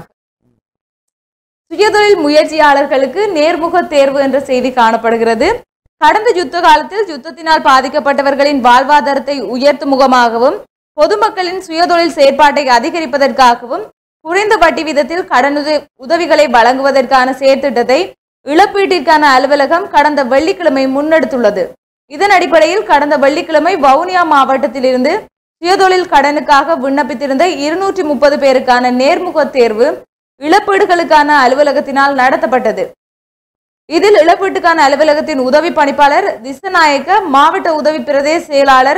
சுயதொழில் முயற்சியாளர்களுக்கு நேர்முக தேர்வு என்ற செய்தி காணப்படுகிறது கடந்த யுத்த காலத்தில் யுத்தத்தினால் பாதிக்கப்பட்டவர்களின் வாழ்வாதாரத்தை உயர்த்தும் முகமாகவும் பொதுமக்களின் சுயதொழில் செயற்பாட்டை அதிகரிப்பதற்காகவும் குறைந்த வட்டி விதத்தில் கடனுத உதவிகளை வழங்குவதற்கான செயற்திட்டத்தை இழப்பீட்டிற்கான அலுவலகம் கடந்த வெள்ளிக்கிழமை முன்னெடுத்துள்ளது இதன் அடிப்படையில் கடந்த வெள்ளிக்கிழமை வவுனியா மாவட்டத்திலிருந்து சுயதொழில் கடனுக்காக விண்ணப்பித்திருந்த இருநூற்றி முப்பது பேருக்கான நேர்முக தேர்வு இழப்பீடுகளுக்கான அலுவலகத்தினால் நடத்தப்பட்டது இதில் இழப்பீட்டுக்கான அலுவலகத்தின் உதவி பணிப்பாளர் திசநாயக்க மாவட்ட உதவி பிரதேச செயலாளர்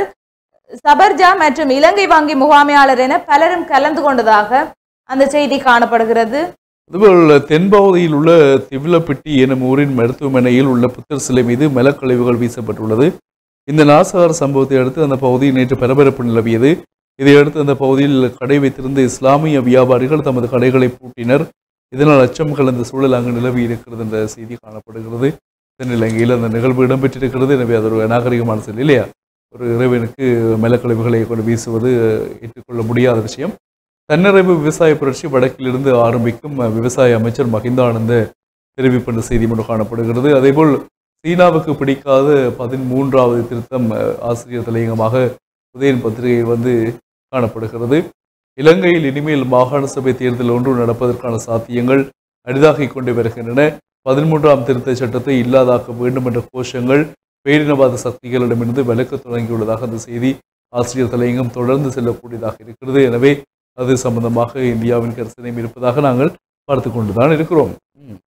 சபர்ஜா மற்றும் இலங்கை வங்கி முகாமையாளர் என பலரும் கலந்து கொண்டதாக அந்த செய்தி காணப்படுகிறது அதுபோல் தென்பகுதியில் உள்ள திவிலப்பட்டி எனும் ஊரின் மருத்துவமனையில் உள்ள புத்தர் சிலை மீது மலக்கழிவுகள் வீசப்பட்டுள்ளது இந்த நாசகார சம்பவத்தை அடுத்து அந்த பகுதியில் நேற்று பரபரப்பு நிலவியது இதையடுத்து அந்த பகுதியில் கடை வைத்திருந்த இஸ்லாமிய வியாபாரிகள் தமது கடைகளை பூட்டினர் இதனால் அச்சம் கலந்த சூழல் அங்கு நிலவி இருக்கிறது என்ற செய்தி காணப்படுகிறது தென்னிலங்கையில் அந்த நிகழ்வு இடம்பெற்றிருக்கிறது எனவே அது ஒரு நாகரிகமான செயல் இல்லையா ஒரு இறைவனுக்கு மலக்கழிவுகளை கொண்டு வீசுவது ஏற்றுக்கொள்ள முடியாத விஷயம் தன்னிறைவு விவசாய புரட்சி வடக்கிலிருந்து ஆரம்பிக்கும் அஹ், விவசாய அமைச்சர் மகிந்தானந்த தெரிவிப்பென்ற செய்தி ஒன்று காணப்படுகிறது அதேபோல் சீனாவுக்கு பிடிக்காத பதிமூன்றாவது திருத்தம் அஹ், ஆசிரியர் தலையங்கமாக உதயன் பத்திரிகை வந்து காணப்படுகிறது இலங்கையில் இனிமேல் மாகாண சபை தேர்தல் ஒன்று நடப்பதற்கான சாத்தியங்கள் அரிதாகிக் கொண்டு வருகின்றன பதிமூன்றாம் திருத்த சட்டத்தை இல்லாதாக்க வேண்டும் என்ற கோஷங்கள் பேரினவாத சக்திகளிடமிருந்து விலக்க தொடங்கியுள்ளதாக அந்த செய்தி ஆசிரியர் தலையங்கம் தொடர்ந்து செல்லக்கூடியதாக இருக்கிறது எனவே அது சம்பந்தமாக இந்தியாவின் கரிசனையும் இருப்பதாக நாங்கள் பார்த்து கொண்டுதான் இருக்கிறோம் ம்.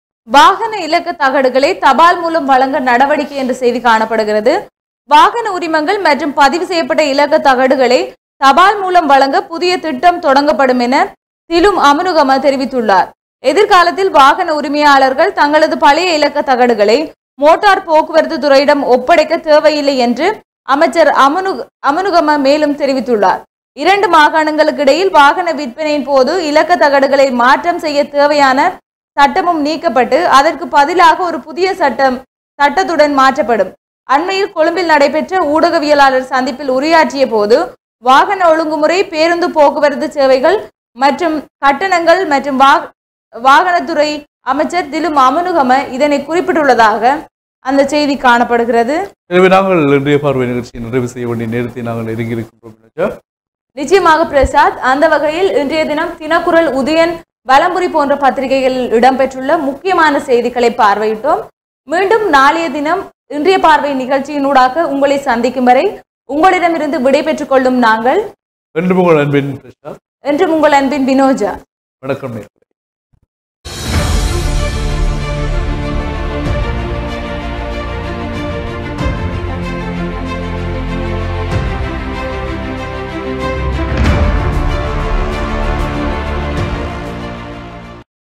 வாகன இலக்க தகடுகளை தபால் மூலம் வழங்க நடவடிக்கை என்ற செய்தி காணப்படுகிறது வாகன உரிமங்கள் மற்றும் பதிவு செய்யப்பட்ட இலக்க தகடுகளை தபால் மூலம் வழங்க புதிய திட்டம் தொடங்கப்படும் என திலும் அமனுகம தெரிவித்துள்ளார் எதிர்காலத்தில் வாகன உரிமையாளர்கள் தங்களது பழைய இலக்க தகடுகளை மோட்டார் போக்குவரத்து துறையிடம் ஒப்படைக்க தேவையில்லை என்று அமைச்சர் அமனு அமனுகம மேலும் தெரிவித்துள்ளார் இரண்டு மாகாணங்களுக்கு இடையில் வாகன விற்பனையின் போது இலக்க தகடுகளை மாற்றம் செய்ய தேவையான சட்டமும் நீக்கப்பட்டு அதற்கு பதிலாக ஒரு புதிய சட்டம் சட்டத்துடன் மாற்றப்படும் அண்மையில் கொழும்பில் நடைபெற்ற ஊடகவியலாளர் சந்திப்பில் உரையாற்றிய போது வாகன ஒழுங்குமுறை பேருந்து போக்குவரத்து சேவைகள் மற்றும் கட்டணங்கள் மற்றும் வா- வாகனத்துறை அமைச்சர் திலும் அமனுகம இதனை குறிப்பிட்டுள்ளதாக அந்த செய்தி காணப்படுகிறது எனவே நாங்கள் இன்றைய பார்வை நிகழ்ச்சியை நிறைவு செய்ய வேண்டிய நேரத்தை நாங்கள் நெருங்கியிருக்கின்றோம் ராஜா. நிச்சயமாக பிரசாத் அந்த வகையில் இன்றைய தினம் தினக்குரல் உதயன் வலம்புரி போன்ற பத்திரிகைகளில் இடம்பெற்றுள்ள முக்கியமான செய்திகளை பார்வையிட்டோம் மீண்டும் நாளைய தினம் இன்றைய பார்வை நிகழ்ச்சியினூடாக உங்களை சந்திக்கும் வரை உங்களிடமிருந்து விடைபெற்றுக் கொள்ளும் நாங்கள் என்று உங்கள் அன்பின் பிரசாத் என்றும் உங்கள் அன்பின் வினோஜா வணக்கம் நேர்களே